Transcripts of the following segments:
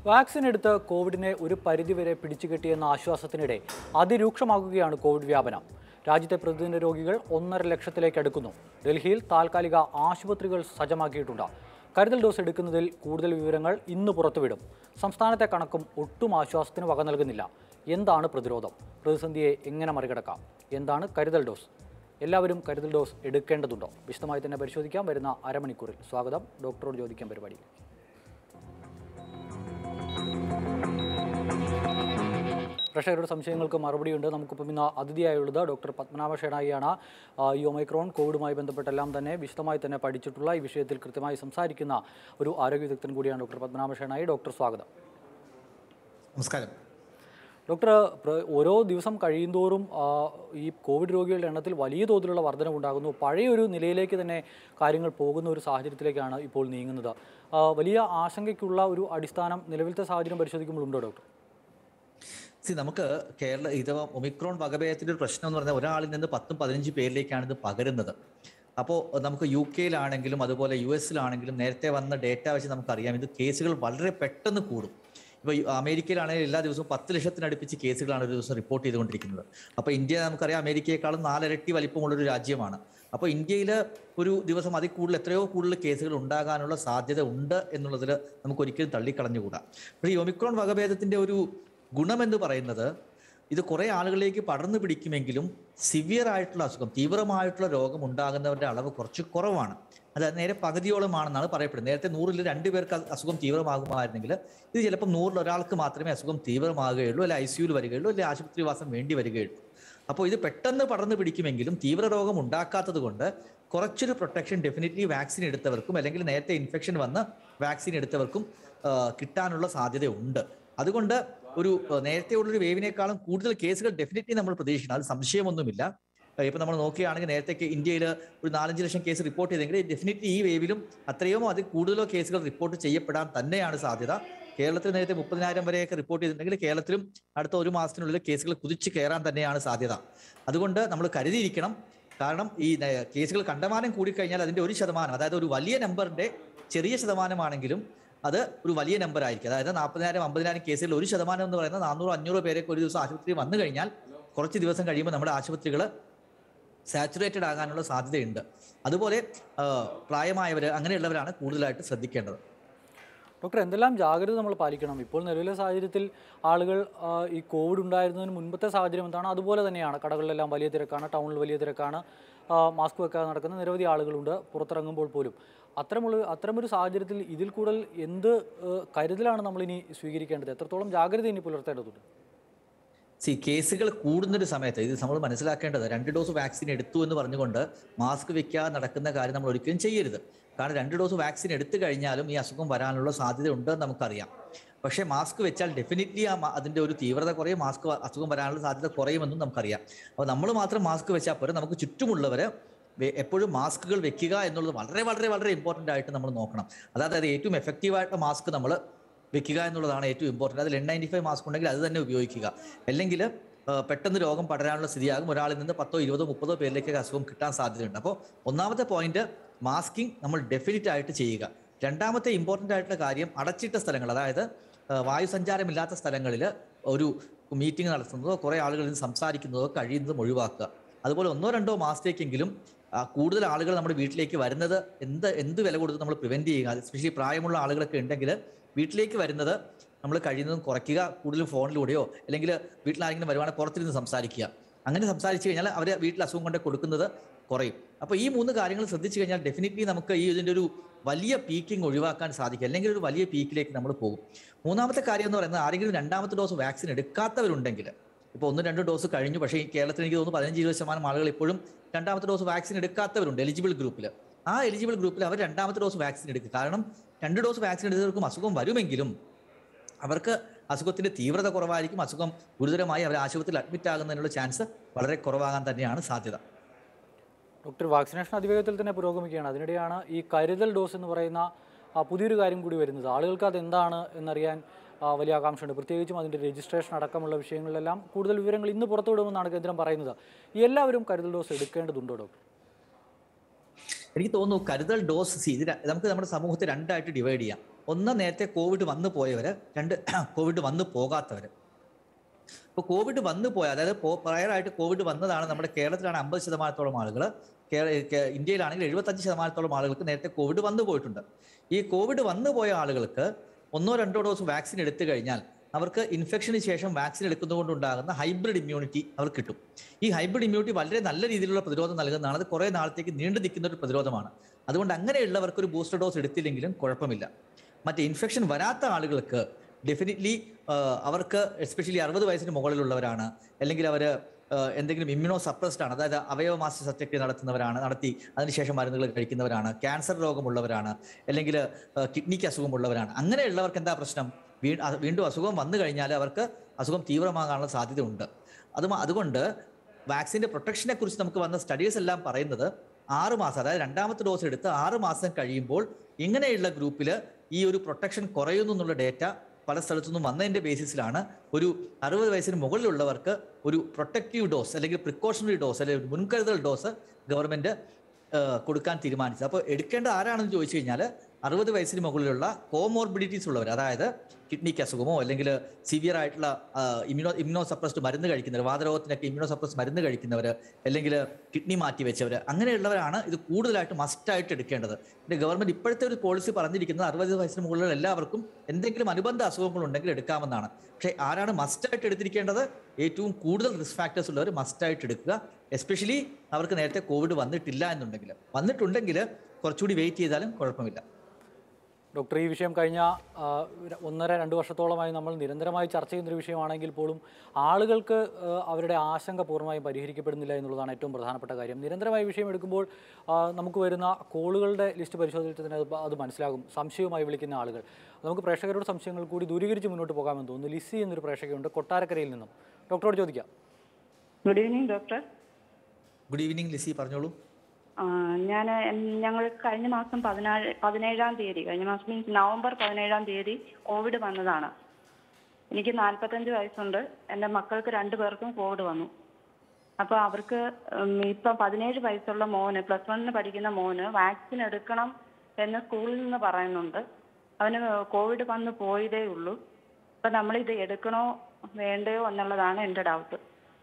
Vaccine എടുത്ത് കോവിഡിനെ ഒരു പരിധിവരെ പിടിച്ചുകെട്ടിയെന്ന ആശ്വാസത്തിനിടെ അതിരൂക്ഷമാകുകയാണ് കോവിഡ് വ്യാപനം രാജ്യത്തെ പ്രതിദിന രോഗികൾ ഒന്നര ലക്ഷത്തിലേക്ക് അടുക്കുന്നു ഡൽഹിയിൽ താൽക്കാലിക ആശുപത്രികൾ സജ്ജമാക്കിയിട്ടുണ്ട് കരുതൽ ഡോസ് എടുക്കുന്നതിൽ കൂടുതൽ വിവരങ്ങൾ ഇന്ന് പുറത്തുവിടും സംസ്ഥാനത്തെ കണക്കും ഒട്ടും ആശ്വാസത്തിന് വക നൽകുന്നില്ല എന്താണ് പ്രതിരോധം പ്രതിസന്ധിയെ എങ്ങനെ മറികടക്കാം എന്താണ് കരുതൽ ഡോസ് എല്ലാവരും കരുതൽ ഡോസ് എടുക്കേണ്ടതുണ്ടോ വിശദമായി തന്നെ പരിശോധിക്കാം വരുന്ന അരമണിക്കൂറിൽ സ്വാഗതം ഡോക്ടറോട് ചോദിക്കാൻ പരിപാടി പ്രേക്ഷകരുടെ സംശയങ്ങൾക്ക് മറുപടിയുണ്ട് നമുക്കിപ്പം ഇന്ന് അതിഥിയായുള്ളത് ഡോക്ടർ പത്മനാഭ ഷേണായിയാണ് ആ, ഈ ഒമൈക്രോൺ കോവിഡുമായി ബന്ധപ്പെട്ടെല്ലാം തന്നെ വിശദമായി തന്നെ പഠിച്ചിട്ടുള്ള ഈ വിഷയത്തിൽ കൃത്യമായി സംസാരിക്കുന്ന ഒരു ആരോഗ്യ വിദഗ്ധൻ കൂടിയാണ് ഡോക്ടർ പത്മനാഭ ഷേണായി ഡോക്ടർ സ്വാഗതം നമസ്കാരം ഡോക്ടർ പ്ര- ഓരോ ദിവസം കഴിയുന്തോറും ആ, ഈ കോവിഡ് രോഗികളുടെ എണ്ണത്തിൽ വലിയ തോതിലുള്ള വർധനവുണ്ടാകുന്നു പഴയൊരു നിലയിലേക്ക് തന്നെ കാര്യങ്ങൾ പോകുന്ന ഒരു സാഹചര്യത്തിലേക്കാണ് ഇപ്പോൾ നീങ്ങുന്നത് ആ, വലിയ ആശങ്കയ്ക്കുള്ള ഒരു അടിസ്ഥാനം നിലവിലത്തെ സാഹചര്യം പരിശോധിക്കുമ്പോൾ ഉണ്ടോ ഡോക്ടർ സി നമുക്ക് കേരള ഇത് ഒമിക്രോൺ വകഭേദത്തിന്റെ ഒരു പ്രശ്നം എന്ന് പറഞ്ഞാൽ ഒരാളിൽ നിന്ന് പത്തും പതിനഞ്ച് പേരിലേക്കാണ് ഇത് പകരുന്നത് അപ്പോൾ നമുക്ക് യു കെയിലാണെങ്കിലും അതുപോലെ യു എസിലാണെങ്കിലും നേരത്തെ വന്ന ഡേറ്റ വെച്ച് നമുക്കറിയാം ഇത് കേസുകൾ വളരെ പെട്ടെന്ന് കൂടും ഇപ്പോൾ അമേരിക്കയിലാണെങ്കിൽ എല്ലാ ദിവസവും പത്ത് ലക്ഷത്തിനടുപ്പിച്ച് കേസുകളാണ് ഒരു ദിവസം റിപ്പോർട്ട് ചെയ്തുകൊണ്ടിരിക്കുന്നത് അപ്പോൾ ഇന്ത്യ നമുക്കറിയാം അമേരിക്കയെക്കാളും നാലിരട്ടി വലിപ്പമുള്ളൊരു രാജ്യമാണ് അപ്പോൾ ഇന്ത്യയിൽ ഒരു ദിവസം അതിൽ കൂടുതൽ എത്രയോ കൂടുതൽ കേസുകൾ ഉണ്ടാകാനുള്ള സാധ്യത ഉണ്ട് എന്നുള്ളതിൽ നമുക്ക് ഒരിക്കലും തള്ളിക്കളഞ്ഞുകൂടാ പക്ഷേ ഈ ഒമിക്രോൺ വകഭേദത്തിന്റെ ഒരു ഗുണമെന്ന് പറയുന്നത് ഇത് കുറേ ആളുകളിലേക്ക് പടർന്നു പിടിക്കുമെങ്കിലും സിവിയർ ആയിട്ടുള്ള അസുഖം തീവ്രമായിട്ടുള്ള രോഗം ഉണ്ടാകുന്നവരുടെ അളവ് കുറച്ച് കുറവാണ് അത് നേരെ പകുതിയോളമാണെന്നാണ് പറയപ്പെടുന്നത് നേരത്തെ നൂറിൽ രണ്ട് പേർക്ക് അ- അസുഖം തീവ്രമാകുമായിരുന്നെങ്കിൽ ഇത് ചിലപ്പോൾ നൂറിൽ ഒരാൾക്ക് മാത്രമേ അസുഖം തീവ്രമാകുകയുള്ളൂ അല്ലെ ഐ സിയുയിൽ വരികയുള്ളൂ അല്ലെ ആശുപത്രിവാസം വേണ്ടി വരികയുള്ളൂ അപ്പോൾ ഇത് പെട്ടെന്ന് പടർന്നു പിടിക്കുമെങ്കിലും തീവ്ര രോഗം ഉണ്ടാക്കാത്തത് കൊണ്ട് കുറച്ചൊരു പ്രൊട്ടക്ഷൻ ഡെഫിനറ്റ്ലി വാക്സിൻ എടുത്തവർക്കും അല്ലെങ്കിൽ നേരത്തെ ഇൻഫെക്ഷൻ വന്ന് വാക്സിൻ എടുത്തവർക്കും ആ, കിട്ടാനുള്ള സാധ്യതയുണ്ട് അതുകൊണ്ട് ഒരു ആ, നേരത്തെ ഉള്ളൊരു വേവിനേക്കാളും കൂടുതൽ കേസുകൾ ഡെഫിനറ്റ്ലി നമ്മൾ പ്രതീക്ഷിക്കണം അത് സംശയമൊന്നുമില്ല ആ, ഇപ്പൊ നമ്മൾ നോക്കുകയാണെങ്കിൽ നേരത്തെ ഇന്ത്യയിൽ ഒരു നാലഞ്ച് ലക്ഷം കേസ് റിപ്പോർട്ട് ചെയ്തെങ്കിൽ ഡെഫിനറ്റ്ലി ഈ വേവിലും അത്രയോ അതിൽ കൂടുതലോ കേസുകൾ റിപ്പോർട്ട് ചെയ്യപ്പെടാൻ തന്നെയാണ് സാധ്യത കേരളത്തിൽ നേരത്തെ മുപ്പതിനായിരം വരെയൊക്കെ റിപ്പോർട്ട് ചെയ്തിട്ടുണ്ടെങ്കിൽ കേരളത്തിലും അടുത്ത ഒരു മാസത്തിനുള്ളിൽ കേസുകൾ കുതിച്ച് കയറാൻ തന്നെയാണ് സാധ്യത അതുകൊണ്ട് നമ്മൾ കരുതിയിരിക്കണം കാരണം ഈ ന- കേസുകൾ കണ്ടമാനം കൂടിക്കഴിഞ്ഞാൽ അതിന്റെ ഒരു ശതമാനം അതായത് ഒരു വലിയ നമ്പറിന്റെ ചെറിയ ശതമാനമാണെങ്കിലും അത് ഒരു വലിയ നമ്പർ ആയിരിക്കും അതായത് നാൽപ്പതിനായിരം അമ്പതിനായിരം കേസുകളിൽ ഒരു ശതമാനം എന്ന് പറയുന്നത് നാനൂറ് അഞ്ഞൂറ് പേരൊക്കെ ഒരു ദിവസം ആശുപത്രിയിൽ വന്നു കഴിഞ്ഞാൽ കുറച്ച് ദിവസം കഴിയുമ്പോൾ നമ്മുടെ ആശുപത്രികൾ സാച്ചുറേറ്റഡ് ആകാനുള്ള സാധ്യതയുണ്ട് അതുപോലെ ആ, പ്രായമായവർ അങ്ങനെയുള്ളവരാണ് കൂടുതലായിട്ട് ശ്രദ്ധിക്കേണ്ടത് ഡോക്ടർ എന്തെല്ലാം ജാഗ്രത നമ്മൾ പാലിക്കണം ഇപ്പോൾ നിലവിലെ സാഹചര്യത്തിൽ ആളുകൾ ആ, ഈ കോവിഡ് ഉണ്ടായിരുന്നതിന് മുൻപത്തെ സാഹചര്യം എന്താണ് അതുപോലെ തന്നെയാണ് കടകളിലെല്ലാം വലിയ തിരക്കാണ് ടൗണിൽ വലിയ തിരക്കാണ് ആ, മാസ്ക് വെക്കാതെ നടക്കുന്ന നിരവധി ആളുകളുണ്ട് പുറത്തിറങ്ങുമ്പോൾ പോലും അത്തരമുള്ള അത്തരമൊരു സാഹചര്യത്തിൽ ഇതിൽ കൂടുതൽ എന്ത് ആ, കരുതലാണ് നമ്മളിനി സ്വീകരിക്കേണ്ടത് എത്രത്തോളം ജാഗ്രത ഇനി പുലർത്തേണ്ടതുണ്ട് സി കേസുകൾ കൂടുന്നൊരു സമയത്ത് ഇത് നമ്മൾ മനസ്സിലാക്കേണ്ടത് രണ്ട് ഡോസ് വാക്സിൻ എടുത്തു എന്ന് പറഞ്ഞുകൊണ്ട് മാസ്ക് വെക്കാതെ നടക്കുന്ന കാര്യം നമ്മൾ ഒരിക്കലും ചെയ്യരുത് കാരണം രണ്ട് ഡോസ് വാക്സിൻ എടുത്തു കഴിഞ്ഞാലും ഈ അസുഖം വരാനുള്ള സാധ്യത ഉണ്ടെന്ന് നമുക്കറിയാം പക്ഷേ മാസ്ക് വെച്ചാൽ ഡെഫിനറ്റ്ലി ആ മ- അതിന്റെ ഒരു തീവ്രത കുറയും മാസ്ക് വ- അസുഖം വരാനുള്ള സാധ്യത കുറയുമെന്നും നമുക്കറിയാം അപ്പോൾ നമ്മൾ മാത്രം മാസ്ക് വെച്ചാൽ പോരെ നമുക്ക് ചുറ്റുമുള്ളവര് വെ- എപ്പോഴും മാസ്കുകൾ വെക്കുക എന്നുള്ളത് വളരെ വളരെ വളരെ ഇമ്പോർട്ടൻ്റ് ആയിട്ട് നമ്മൾ നോക്കണം അതായത് അത് ഏറ്റവും എഫക്റ്റീവ് ആയിട്ട് മാസ്ക് നമ്മൾ വെക്കുക എന്നുള്ളതാണ് ഏറ്റവും ഇമ്പോർട്ടൻ്റ് അതിൽ എൻ നയൻറ്റി ഫൈവ് മാസ്ക് ഉണ്ടെങ്കിൽ അത് തന്നെ ഉപയോഗിക്കുക അല്ലെങ്കിൽ പെട്ടെന്ന് രോഗം പടരാനുള്ള സ്ഥിതിയാകും ഒരാളിൽ നിന്ന് പത്തോ ഇരുപതോ മുപ്പതോ പേരിലേക്ക് അസുഖം കിട്ടാൻ സാധ്യതയുണ്ട് അപ്പോൾ ഒന്നാമത്തെ പോയിന്റ് മാസ്കിംഗ് നമ്മൾ ഡെഫിനറ്റ് ആയിട്ട് ചെയ്യുക രണ്ടാമത്തെ ഇമ്പോർട്ടൻ്റ് ആയിട്ടുള്ള കാര്യം അടച്ചിട്ട സ്ഥലങ്ങൾ അതായത് ആ, വായുസഞ്ചാരമില്ലാത്ത സ്ഥലങ്ങളിൽ ഒരു മീറ്റിംഗ് നടത്തുന്നതോ കുറേ ആളുകളിൽ നിന്ന് സംസാരിക്കുന്നതോ കഴിയുന്നതും ഒഴിവാക്കുക അതുപോലെ ഒന്നോ രണ്ടോ മാസത്തേക്കെങ്കിലും ആ, കൂടുതൽ ആളുകൾ നമ്മുടെ വീട്ടിലേക്ക് വരുന്നത് എന്ത് എന്ത് വില കൊടുത്ത് നമ്മൾ പ്രിവെന്റ് ചെയ്യുക എസ്പെഷ്യലി പ്രായമുള്ള ആളുകളൊക്കെ ഉണ്ടെങ്കിൽ വീട്ടിലേക്ക് വരുന്നത് നമ്മൾ കഴിയുന്നതും കുറയ്ക്കുക കൂടുതലും ഫോണിലൂടെയോ അല്ലെങ്കിൽ വീട്ടിലാരെങ്കിലും വരുവാണെങ്കിൽ പുറത്തിരുന്ന് സംസാരിക്കുക അങ്ങനെ സംസാരിച്ചു കഴിഞ്ഞാൽ അവർ വീട്ടിൽ അസുഖം കൊണ്ട് കൊടുക്കുന്നത് കുറയും അപ്പോൾ ഈ മൂന്ന് കാര്യങ്ങൾ ശ്രദ്ധിച്ചു കഴിഞ്ഞാൽ ഡെഫിനറ്റ്ലി നമുക്ക് ഈ ഇതിൻ്റെ ഒരു വലിയ പീക്കിംഗ് ഒഴിവാക്കാൻ സാധിക്കും അല്ലെങ്കിൽ ഒരു വലിയ പീക്കിലേക്ക് നമ്മൾ പോകും മൂന്നാമത്തെ കാര്യം എന്ന് പറയുന്നത് ആരെങ്കിലും രണ്ടാമത്തെ ഡോസ് വാക്സിൻ എടുക്കാത്തവരുണ്ടെങ്കിൽ ഇപ്പോൾ ഒന്ന് രണ്ട് ഡോസ് കഴിഞ്ഞു പക്ഷേ ഈ കേരളത്തിൽ എനിക്ക് തോന്നുന്നു പതിനഞ്ച് ഇരുപത് ശതമാനം ആളുകൾ ഇപ്പോഴും രണ്ടാമത്തെ ഡോസ് വാക്സിൻ എടുക്കാത്തവരുണ്ട് എലിജിബിൾ ഗ്രൂപ്പിൽ ആ എലിജിബിൾ ഗ്രൂപ്പിൽ അവർ രണ്ടാമത്തെ ഡോസ് വാക്സിൻ എടുക്കുക കാരണം രണ്ട് ഡോസ് വാക്സിൻ എടുത്തവർക്കും അസുഖം വരുമെങ്കിലും അവർക്ക് അസുഖത്തിന്റെ തീവ്രത കുറവായിരിക്കും അസുഖം ഗുരുതരമായി അവർ ആശുപത്രിയിൽ അഡ്മിറ്റ് ആകുന്നതിനുള്ള ചാൻസ് വളരെ കുറവാകാൻ തന്നെയാണ് സാധ്യത ഡോക്ടർ വാക്സിനേഷൻ അതിവേഗത്തിൽ തന്നെ പുരോഗമിക്കുകയാണ് അതിനിടെയാണ് ഈ കരുതൽ ഡോസ് എന്ന് പറയുന്ന ആ, പുതിയൊരു കാര്യം കൂടി വരുന്നത് ആളുകൾക്ക് അത് എന്താണ് എന്നറിയാൻ ആ, വലിയ ആകാംക്ഷയുണ്ട് പ്രത്യേകിച്ചും അതിൻ്റെ രജിസ്ട്രേഷൻ അടക്കമുള്ള വിഷയങ്ങളിലെല്ലാം കൂടുതൽ വിവരങ്ങൾ ഇന്ന് പുറത്തുവിടുമെന്നാണ് കേന്ദ്രം പറയുന്നത് എല്ലാവരും കരുതൽ ഡോസ് എടുക്കേണ്ടതുണ്ടോ ഡോക്ടർ എനിക്ക് തോന്നുന്നു കരുതൽ ഡോസ് സി ഇത് ര- നമുക്ക് നമ്മുടെ സമൂഹത്തെ രണ്ടായിട്ട് ഡിവൈഡ് ചെയ്യാം ഒന്ന് നേരത്തെ കോവിഡ് വന്നു പോയവർ രണ്ട് കോവിഡ് വന്നു പോകാത്തവർ ഇപ്പോൾ കോവിഡ് വന്നു പോയ അതായത് പ്രയറായിട്ട് കോവിഡ് വന്നതാണ് നമ്മുടെ കേരളത്തിലാണ് അമ്പത് ശതമാനത്തോളം ആളുകൾ ഇന്ത്യയിലാണെങ്കിൽ എഴുപത്തഞ്ച് ശതമാനത്തോളം ആളുകൾക്ക് നേരത്തെ കോവിഡ് വന്നു പോയിട്ടുണ്ട് ഈ കോവിഡ് വന്നു പോയ ആളുകൾക്ക് ഒന്നോ രണ്ടോ ഡോസ് വാക്സിൻ എടുത്തു കഴിഞ്ഞാൽ അവർക്ക് ഇൻഫെക്ഷന് ശേഷം വാക്സിൻ എടുക്കുന്നതുകൊണ്ടുണ്ടാകുന്ന ഹൈബ്രിഡ് ഇമ്മ്യൂണിറ്റി അവർക്ക് കിട്ടും ഈ ഹൈബ്രിഡ് ഇമ്മ്യൂണിറ്റി വളരെ നല്ല രീതിയിലുള്ള പ്രതിരോധം നൽകുന്നതാണ് അത് കുറേ നാളത്തേക്ക് നീണ്ടു നിൽക്കുന്ന ഒരു പ്രതിരോധമാണ് അതുകൊണ്ട് അങ്ങനെയുള്ളവർക്ക് ഒരു ബൂസ്റ്റർ ഡോസ് എടുത്തില്ലെങ്കിലും കുഴപ്പമില്ല മറ്റേ ഇൻഫെക്ഷൻ വരാത്ത ആളുകൾക്ക് ഡെഫിനറ്റ്ലി അവർക്ക് എസ്പെഷ്യലി അറുപത് വയസ്സിന് മുകളിലുള്ളവരാണ് അല്ലെങ്കിൽ അവർ എന്തെങ്കിലും ഇമ്മ്യൂണോ സപ്രസ്ഡ് ആണ് അതായത് അവയവമാസ ശസ്ത്രക്രിയ നടത്തുന്നവരാണ് നടത്തി അതിനുശേഷം മരുന്നുകൾ കഴിക്കുന്നവരാണ് ക്യാൻസർ രോഗമുള്ളവരാണ് അല്ലെങ്കിൽ കിഡ്നിക്ക് അസുഖമുള്ളവരാണ് അങ്ങനെയുള്ളവർക്ക് എന്താ പ്രശ്നം വീ അത് വീണ്ടും അസുഖം വന്നു കഴിഞ്ഞാൽ അവർക്ക് അസുഖം തീവ്രമാകാനുള്ള സാധ്യതയുണ്ട് അത് അതുകൊണ്ട് വാക്സിൻ്റെ പ്രൊട്ടക്ഷനെ കുറിച്ച് നമുക്ക് വന്ന സ്റ്റഡീസ് എല്ലാം പറയുന്നത് ആറ് മാസം അതായത് രണ്ടാമത്തെ ഡോസ് എടുത്ത് ആറ് മാസം കഴിയുമ്പോൾ ഇങ്ങനെയുള്ള ഗ്രൂപ്പിൽ ഈ ഒരു പ്രൊട്ടക്ഷൻ കുറയുന്നു എന്നുള്ള ഡേറ്റ പല സ്ഥലത്തു നിന്നും വന്നതിന്റെ ബേസിസിലാണ് ഒരു അറുപത് വയസ്സിന് മുകളിലുള്ളവർക്ക് ഒരു പ്രൊട്ടക്റ്റീവ് ഡോസ് അല്ലെങ്കിൽ പ്രിക്കോഷണറി ഡോസ് അല്ലെങ്കിൽ ഒരു മുൻകരുതൽ ഡോസ് ഗവൺമെന്റ് കൊടുക്കാൻ തീരുമാനിച്ചത് അപ്പോൾ എടുക്കേണ്ട ആരാണെന്ന് ചോദിച്ചു കഴിഞ്ഞാൽ അറുപത് വയസ്സിന് മുകളിലുള്ള കോമോർബിഡിറ്റീസ് ഉള്ളവർ അതായത് കിഡ്നിക്ക് അസുഖമോ അല്ലെങ്കിൽ സിവിയർ ആയിട്ടുള്ള ഇമ്യൂണോ ഇമ്യൂണോ സപ്രസ്ഡ് മരുന്ന് കഴിക്കുന്നവർ വാതരോഗത്തിനൊക്കെ ഇമ്യൂണോ സപ്രസ് മരുന്ന് കഴിക്കുന്നവർ അല്ലെങ്കിൽ കിഡ്നി മാറ്റി വെച്ചവർ അങ്ങനെയുള്ളവരാണ് ഇത് കൂടുതലായിട്ട് മസ്റ്റായിട്ട് എടുക്കേണ്ടത് പിന്നെ ഗവൺമെന്റ് ഇപ്പോഴത്തെ ഒരു പോളിസി പറഞ്ഞിരിക്കുന്നത് അറുപത് വയസ്സിന് മുകളിലുള്ള എല്ലാവർക്കും എന്തെങ്കിലും അനുബന്ധ അസുഖങ്ങൾ ഉണ്ടെങ്കിൽ എടുക്കാമെന്നാണ് പക്ഷേ ആരാണ് മസ്റ്റായിട്ട് എടുത്തിരിക്കേണ്ടത് ഏറ്റവും കൂടുതൽ റിസ്ക് ഫാക്ടേഴ്സ് ഉള്ളവർ മസ്റ്റായിട്ട് എടുക്കുക എസ്പെഷ്യലി അവർക്ക് നേരത്തെ കോവിഡ് വന്നിട്ടില്ല എന്നുണ്ടെങ്കിൽ വന്നിട്ടുണ്ടെങ്കിൽ കുറച്ചുകൂടി വെയിറ്റ് ചെയ്താലും കുഴപ്പമില്ല ഡോക്ടർ ഈ വിഷയം കഴിഞ്ഞ ആ, ര- ഒന്നര രണ്ട് വർഷത്തോളമായി നമ്മൾ നിരന്തരമായി ചർച്ച ചെയ്യുന്ന ഒരു വിഷയമാണെങ്കിൽ പോലും ആളുകൾക്ക് ആ, അവരുടെ ആശങ്ക പൂർണ്ണമായും പരിഹരിക്കപ്പെടുന്നില്ല എന്നുള്ളതാണ് ഏറ്റവും പ്രധാനപ്പെട്ട കാര്യം നിരന്തരമായി വിഷയം എടുക്കുമ്പോൾ ആ, നമുക്ക് വരുന്ന കോളുകളുടെ ലിസ്റ്റ് പരിശോധിച്ചാൽ തന്നെ അത് പ- അത് മനസ്സിലാകും സംശയവുമായി വിളിക്കുന്ന ആളുകൾ നമുക്ക് പ്രേക്ഷകരുടെ സംശയങ്ങൾ കൂടി ദൂരീകരിച്ച് മുന്നോട്ട് പോകാമെന്ന് തോന്നുന്നു ലിസി എന്നൊരു പ്രേക്ഷകയുണ്ട് കൊട്ടാരക്കരയിൽ നിന്നും ഡോക്ടറോട് ചോദിക്കാം good evening doctor good evening Lissy പറഞ്ഞോളൂ ഞാൻ ഞങ്ങൾ കഴിഞ്ഞ മാസം പതിനാല് പതിനേഴാം തീയതി കഴിഞ്ഞ മാസം മീൻസ് നവംബർ പതിനേഴാം തീയതി കോവിഡ് വന്നതാണ് എനിക്ക് നാൽപ്പത്തഞ്ച് വയസ്സുണ്ട് എൻ്റെ മക്കൾക്ക് രണ്ടു പേർക്കും കോവിഡ് വന്നു അപ്പോൾ അവർക്ക് ഉം, ഇപ്പം പതിനേഴ് വയസ്സുള്ള മോന് പ്ലസ് വണ്ണിന് പഠിക്കുന്ന മോന് വാക്സിൻ എടുക്കണം എന്ന് സ്കൂളിൽ നിന്ന് പറയുന്നുണ്ട് അവന് കോവിഡ് വന്ന് പോയതേ ഉള്ളൂ അപ്പം നമ്മളിത് എടുക്കണോ വേണ്ടയോ എന്നുള്ളതാണ് എൻ്റെ ഡൗട്ട്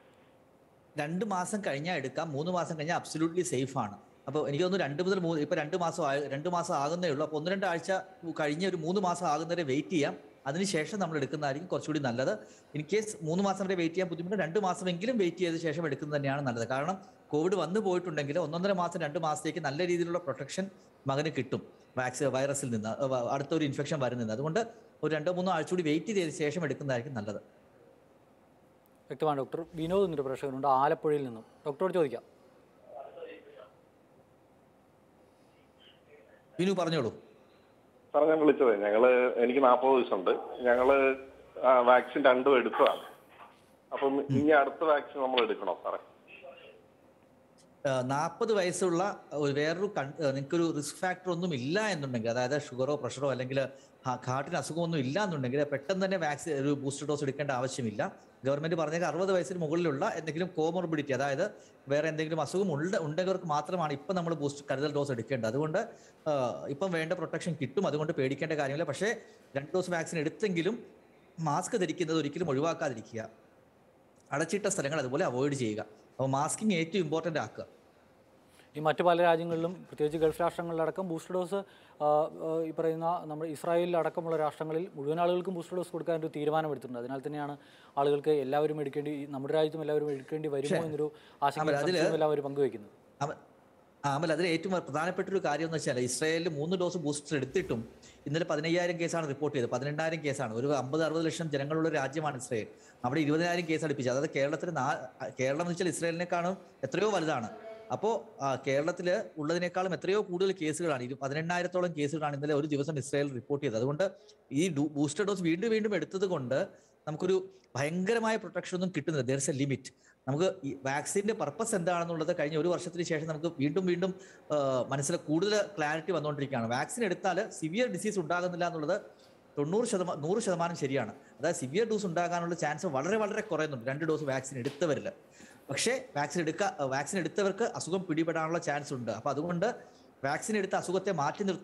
രണ്ട് മാസം കഴിഞ്ഞാൽ എടുക്കാം മൂന്ന് മാസം കഴിഞ്ഞാൽ അബ്സല്യൂട്ട്ലി സേഫ് ആണ് അപ്പോൾ എനിക്ക് തോന്നുന്നു രണ്ട് മുതൽ മൂന്ന് ഇപ്പൊ രണ്ട് മാസം ആയ രണ്ട് മാസം ആകുന്നേ ഉള്ളൂ അപ്പോൾ ഒന്ന് രണ്ട് ആഴ്ച കഴിഞ്ഞ് ഒരു മൂന്ന് മാസം ആകുന്നവരെ വെയിറ്റ് ചെയ്യാം അതിനുശേഷം നമ്മൾ എടുക്കുന്നതായിരിക്കും കുറച്ചുകൂടി നല്ലത് ഇൻ കേസ് മൂന്ന് മാസം വരെ വെയിറ്റ് ചെയ്യാൻ ബുദ്ധിമുട്ട് രണ്ട് മാസമെങ്കിലും വെയിറ്റ് ചെയ്ത ശേഷം എടുക്കുന്നത് തന്നെയാണ് നല്ലത് കാരണം കോവിഡ് വന്നു പോയിട്ടുണ്ടെങ്കിൽ ഒന്നൊന്നര മാസം രണ്ട് മാസത്തേക്ക് നല്ല രീതിയിലുള്ള പ്രൊട്ടക്ഷൻ മകന് കിട്ടും വാക്സിൻ വൈറസിൽ നിന്ന് അഹ് വ- അടുത്തൊരു ഇൻഫെക്ഷൻ വരുന്നത് അതുകൊണ്ട് ഒരു രണ്ടോ മൂന്നോ ആഴ്ച കൂടി വെയിറ്റ് ചെയ്ത ശേഷം എടുക്കുന്നതായിരിക്കും നല്ലത് വ്യക്തമാണ് ഡോക്ടർ വിനോദ് എന്നൊരു പ്രേക്ഷകനുണ്ട് ആലപ്പുഴയിൽ നിന്നും ഡോക്ടറോട് ചോദിക്കാം വിനു പറഞ്ഞോളൂ സാർ ഞാൻ വിളിച്ചത് ഞങ്ങള് എനിക്ക് നാൽപ്പത് വയസ്സുണ്ട് ഞങ്ങള് വാക്സിൻ രണ്ടും എടുത്തതാണ് അപ്പം ഇനി അടുത്ത വാക്സിൻ നമ്മൾ എടുക്കണോ സാറേ നാൽപ്പത് വയസ്സുള്ള ഒരു വേറൊരു കൺ- ഏഹ് നിങ്ങൾക്കൊരു റിസ്ക് ഫാക്ടർ ഒന്നും ഇല്ല എന്നുണ്ടെങ്കിൽ അതായത് ഷുഗറോ പ്രഷറോ അല്ലെങ്കിൽ ഹാർട്ടിന് അസുഖമൊന്നും ഇല്ല എന്നുണ്ടെങ്കിൽ പെട്ടെന്ന് തന്നെ വാക്സിൻ ഒരു ബൂസ്റ്റർ ഡോസ് എടുക്കേണ്ട ആവശ്യമില്ല ഗവൺമെന്റ് പറഞ്ഞേക്ക് അറുപത് വയസ്സിന് മുകളിലുള്ള എന്തെങ്കിലും കോമോർബിഡിറ്റി അതായത് വേറെ എന്തെങ്കിലും അസുഖം ഉള്ള ഉണ്ടെങ്കിൽ മാത്രമാണ് ഇപ്പം നമ്മൾ ബൂസ്റ്റർ കരുതൽ ഡോസ് എടുക്കേണ്ടത് അതുകൊണ്ട് ആഹ് ഇപ്പം വേണ്ട പ്രൊട്ടക്ഷൻ കിട്ടും അതുകൊണ്ട് പേടിക്കേണ്ട കാര്യമില്ല പക്ഷേ രണ്ട് ഡോസ് വാക്സിൻ എടുത്തെങ്കിലും മാസ്ക് ധരിക്കുന്നത് ഒരിക്കലും ഒഴിവാക്കാതിരിക്കുക അടച്ചിട്ട സ്ഥലങ്ങൾ അതുപോലെ അവോയ്ഡ് ചെയ്യുക അപ്പോൾ മാസ്കിങ് ഏറ്റവും ഇമ്പോർട്ടൻ്റ് ആക്കുക ഈ മറ്റു പല രാജ്യങ്ങളിലും പ്രത്യേകിച്ച് ഗൾഫ് രാഷ്ട്രങ്ങളിലടക്കം ബൂസ്റ്റർ ഡോസ് ആ, ആ, ഈ പറയുന്ന നമ്മുടെ ഇസ്രായേലിലടക്കമുള്ള രാഷ്ട്രങ്ങളിൽ മുഴുവൻ ആളുകൾക്കും ബൂസ്റ്റർ ഡോസ് കൊടുക്കാൻ ഒരു തീരുമാനമെടുത്തിട്ടുണ്ട് അതിനാൽ തന്നെയാണ് ആളുകൾക്ക് എല്ലാവരും എടുക്കേണ്ടി ഈ നമ്മുടെ രാജ്യത്തും എല്ലാവരും എടുക്കേണ്ടി വരുമോ എന്നൊരു ആശങ്ക അമൽ, അതില് സംശയവും എല്ലാവരും പങ്കുവയ്ക്കുന്നത് അമൽ ആ, അമൽ അതിൽ ഏറ്റവും പ്രധാനപ്പെട്ട ഒരു കാര്യം എന്ന് വെച്ചാൽ ഇസ്രായേലിൽ മൂന്ന് ഡോസ് ബൂസ്റ്റർ എടുത്തിട്ടും ഇന്നലെ പതിനയ്യായിരം കേസാണ് റിപ്പോർട്ട് ചെയ്തത് പതിനെണ്ണായിരം കേസാണ് ഒരു അമ്പത് അറുപത് ലക്ഷം ജനങ്ങളുള്ള ഒരു രാജ്യമാണ് ഇസ്രായേൽ അവിടെ ഇരുപതിനായിരം കേസ് അടുപ്പിച്ചത് അതായത് കേരളത്തിൽ നാ കേരളം എന്ന് വെച്ചാൽ ഇസ്രായേലിനെക്കാളും എത്രയോ വലുതാണ് അപ്പോൾ കേരളത്തിൽ ഉള്ളതിനേക്കാളും എത്രയോ കൂടുതൽ കേസുകളാണ് ഇരു പതിനെണ്ണായിരത്തോളം കേസുകളാണ് ഇന്നലെ ഒരു ദിവസം ഇസ്രായേൽ റിപ്പോർട്ട് ചെയ്തത് അതുകൊണ്ട് ഈ ബൂസ്റ്റർ ഡോസ് വീണ്ടും വീണ്ടും എടുത്തത് കൊണ്ട് നമുക്കൊരു ഭയങ്കരമായ പ്രൊട്ടക്ഷൻ ഒന്നും കിട്ടുന്നില്ല ദർ ഇസ് എ ലിമിറ്റ് നമുക്ക് ഈ വാക്സിന്റെ പർപ്പസ് എന്താണെന്നുള്ളത് കഴിഞ്ഞ ഒരു വർഷത്തിന് ശേഷം നമുക്ക് വീണ്ടും വീണ്ടും മനസ്സിൽ കൂടുതൽ ക്ലാരിറ്റി വന്നുകൊണ്ടിരിക്കുകയാണ് വാക്സിൻ എടുത്താൽ സിവിയർ ഡിസീസ് ഉണ്ടാകുന്നില്ല എന്നുള്ളത് തൊണ്ണൂറ് ശതമാനം നൂറ് ശതമാനം ശരിയാണ് അതായത് സിവിയർ ഡോസ് ഉണ്ടാകാനുള്ള ചാൻസ് വളരെ വളരെ കുറയുന്നുണ്ട് രണ്ട് ഡോസ് വാക്സിൻ എടുത്തവരിൽ പക്ഷേ വാക്സിൻ എടുക്ക വാക്സിൻ എടുത്തവർക്ക് അസുഖം പിടിപെടാനുള്ള ചാൻസ് ഉണ്ട് അപ്പൊ അതുകൊണ്ട് വാക്സിൻ എടുത്ത അസുഖത്തെ മാറ്റി നിർത്താം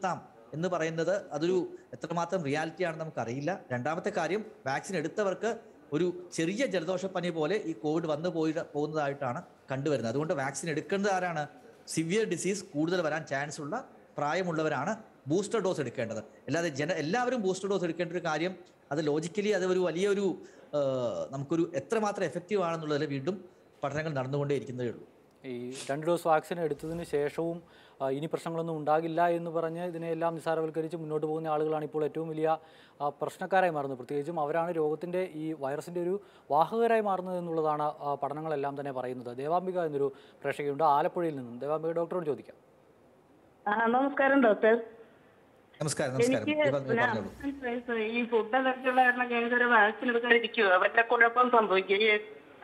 എന്ന് പറയുന്നത് അതൊരു എത്രമാത്രം റിയാലിറ്റി ആണെന്ന് നമുക്കറിയില്ല രണ്ടാമത്തെ കാര്യം വാക്സിൻ എടുത്തവർക്ക് ഒരു ചെറിയ ജലദോഷപ്പനി പോലെ ഈ കോവിഡ് വന്നു പോയി പോകുന്നതായിട്ടാണ് കണ്ടുവരുന്നത് അതുകൊണ്ട് വാക്സിൻ എടുക്കുന്നത് ആരാണ് സിവിയർ ഡിസീസ് കൂടുതൽ വരാൻ ചാൻസ് ഉള്ള പ്രായമുള്ളവരാണ് ബൂസ്റ്റർ ഡോസ് എടുക്കേണ്ടത് അല്ലാതെ ജന എല്ലാവരും ബൂസ്റ്റർ ഡോസ് എടുക്കേണ്ട ഒരു കാര്യം അത് ലോജിക്കലി അത് ഒരു വലിയൊരു ആ, നമുക്കൊരു എത്രമാത്രം എഫക്റ്റീവ് ആണെന്നുള്ളതിൽ വീണ്ടും പഠനങ്ങൾ നടന്നുകൊണ്ടേയിരിക്കുന്നതേ ഉള്ളൂ ഈ രണ്ട് ഡോസ് വാക്സിൻ എടുത്തതിന് ശേഷവും ആ, ഇനി പ്രശ്നങ്ങളൊന്നും ഉണ്ടാകില്ല എന്ന് പറഞ്ഞ് ഇതിനെല്ലാം നിസ്സാരവൽക്കരിച്ച് മുന്നോട്ട് പോകുന്ന ആളുകളാണ് ഇപ്പോൾ ഏറ്റവും വലിയ ആ, പ്രശ്നക്കാരായി മാറുന്നത് പ്രത്യേകിച്ചും അവരാണ് രോഗത്തിൻ്റെ ഈ വൈറസിൻ്റെ ഒരു വാഹകരായി മാറുന്നത് എന്നുള്ളതാണ് ആ, പഠനങ്ങളെല്ലാം തന്നെ പറയുന്നത് ദേവാംബിക എന്നൊരു പ്രേക്ഷകയുണ്ട് ആലപ്പുഴയിൽ നിന്നും ദേവാംബിക ഡോക്ടറോട് ചോദിക്കാം ആ, നമസ്കാരം ഡോക്ടർ നമസ്കാരം നമസ്കാരം എനിക്ക് ദീപ, പിന്നെ പറഞ്ഞോളൂ അമ്പത്തഞ്ച് വയസ്സ് ഈ ഫുഡ് അലർജിയുള്ള കാരണം ഞാൻ ഇതുവരെ വാക്സിൻ എടുക്കാതിരിക്കുവോ വല്ല കുഴപ്പം സംഭവിക്കും ഈ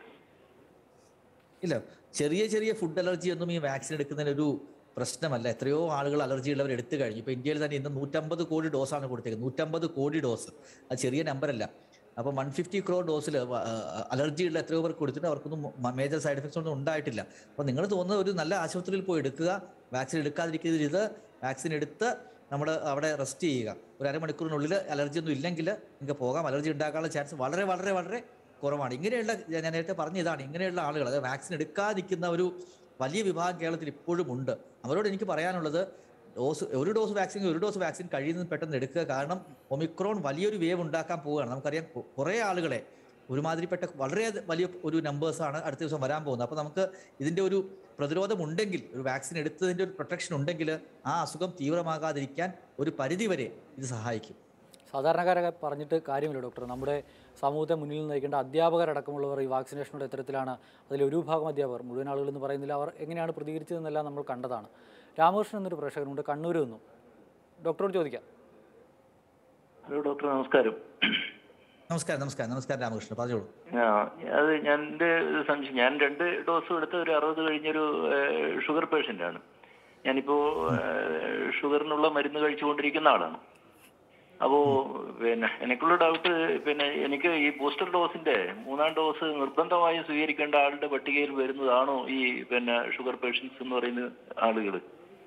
ഇല്ല ചെറിയ ചെറിയ ഫുഡ് അലർജി ഒന്നും ഈ വാക്സിൻ എടുക്കുന്നതിന് ഒരു പ്രശ്നമല്ല എത്രയോ ആളുകൾ അലർജി ഉള്ളവർ എടുത്തു കഴിഞ്ഞു ഇപ്പൊ ഇന്ത്യയിൽ തന്നെ ഇന്ന് നൂറ്റമ്പത് കോടി ഡോസാണ് കൊടുത്തേക്കുന്നത് നൂറ്റമ്പത് കോടി ഡോസ് അത് ചെറിയ നമ്പറല്ല അപ്പം വൺ ഫിഫ്റ്റി ക്രോ ഡോസിൽ അലർജി ഉള്ള എത്രയോ പേർക്ക് കൊടുത്തിട്ട് അവർക്കൊന്നും മേജർ സൈഡ് എഫക്ട്സ് ഒന്നും ഉണ്ടായിട്ടില്ല അപ്പോൾ നിങ്ങൾ തോന്നുന്ന ഒരു നല്ല ആശുപത്രിയിൽ പോയി എടുക്കുക വാക്സിൻ എടുക്കാതിരിക്കുന്നത് ഇത് വാക്സിൻ എടുത്ത് നമ്മൾ അവിടെ റെസ്റ്റ് ചെയ്യുക ഒരു അരമണിക്കൂറിനുള്ളിൽ അലർജി ഒന്നും ഇല്ലെങ്കിൽ നിങ്ങൾക്ക് പോകാം അലർജി ഉണ്ടാക്കാനുള്ള ചാൻസ് വളരെ വളരെ വളരെ കുറവാണ് ഇങ്ങനെയുള്ള ഞാൻ ഞാൻ നേരത്തെ പറഞ്ഞ ഇതാണ് ഇങ്ങനെയുള്ള ആളുകൾ അതായത് വാക്സിൻ എടുക്കാതിരിക്കുന്ന ഒരു വലിയ വിഭാഗം കേരളത്തിൽ ഇപ്പോഴും ഉണ്ട് അവരോട് എനിക്ക് പറയാനുള്ളത് ഡോസ് ഒരു ഡോസ് വാക്സിൻ ഒരു ഡോസ് വാക്സിൻ കഴിയുന്നത് പെട്ടെന്ന് എടുക്കുക കാരണം ഒമിക്രോൺ വലിയൊരു വേവ് ഉണ്ടാക്കാൻ പോവുകയാണ് നമുക്കറിയാം കു- കുറേ ആളുകളെ ഒരുമാതിരിപ്പെട്ട വളരെ വലിയ ഒരു നമ്പേഴ്സാണ് അടുത്ത ദിവസം വരാൻ പോകുന്നത് അപ്പോൾ നമുക്ക് ഇതിന്റെ ഒരു പ്രതിരോധം ഉണ്ടെങ്കിൽ ഒരു വാക്സിൻ എടുത്തതിന്റെ ഒരു പ്രൊട്ടക്ഷൻ ഉണ്ടെങ്കിൽ ആ അസുഖം തീവ്രമാകാതിരിക്കാൻ ഒരു പരിധിവരെ ഇത് സഹായിക്കും സാധാരണക്കാരെ പറഞ്ഞിട്ട് കാര്യമില്ല ഡോക്ടർ നമ്മുടെ സമൂഹത്തെ മുന്നിൽ നയിക്കേണ്ട അധ്യാപകരടക്കമുള്ളവർ ഈ വാക്സിനേഷനോട് എത്തരത്തിലാണ് അതിൽ ഒരു വിഭാഗം അധ്യാപകർ മുഴുവൻ ആളുകളെന്ന് പറയുന്നില്ല അവർ എങ്ങനെയാണ് പ്രതികരിച്ചതെന്നെല്ലാം നമ്മൾ കണ്ടതാണ് രാമകൃഷ്ണൻ എന്നൊരു പ്രേക്ഷകനുണ്ട് കണ്ണൂരിൽ നിന്നും ഡോക്ടറോട് ചോദിക്കാം ഹലോ ഡോക്ടർ നമസ്കാരം നമസ്കാരം നമസ്കാരം നമസ്കാരം രാമകൃഷ്ണൻ പറഞ്ഞോളൂ ആ അത് ഞാൻ എൻ്റെ ഒരു സംശയം ഞാൻ രണ്ട് ഡോസ് എടുത്ത ഒരു അറുപത് കഴിഞ്ഞൊരു ഏഹ്, ഷുഗർ പേഷ്യൻ്റ് ആണ് ഞാനിപ്പോ ഏഹ്, ഷുഗറിനുള്ള മരുന്ന് കഴിച്ചുകൊണ്ടിരിക്കുന്ന ആളാണ് അപ്പോ പിന്നെ എനിക്കുള്ള ഡൗട്ട് പിന്നെ എനിക്ക് ഈ ബൂസ്റ്റർ ഡോസിന്റെ മൂന്നാം ഡോസ് നിർബന്ധമായും സ്വീകരിക്കേണ്ട ആളുടെ പട്ടികയിൽ വരുന്നതാണോ ഈ പിന്നെ ഷുഗർ പേഷ്യൻസ് എന്ന് പറയുന്ന ആളുകൾ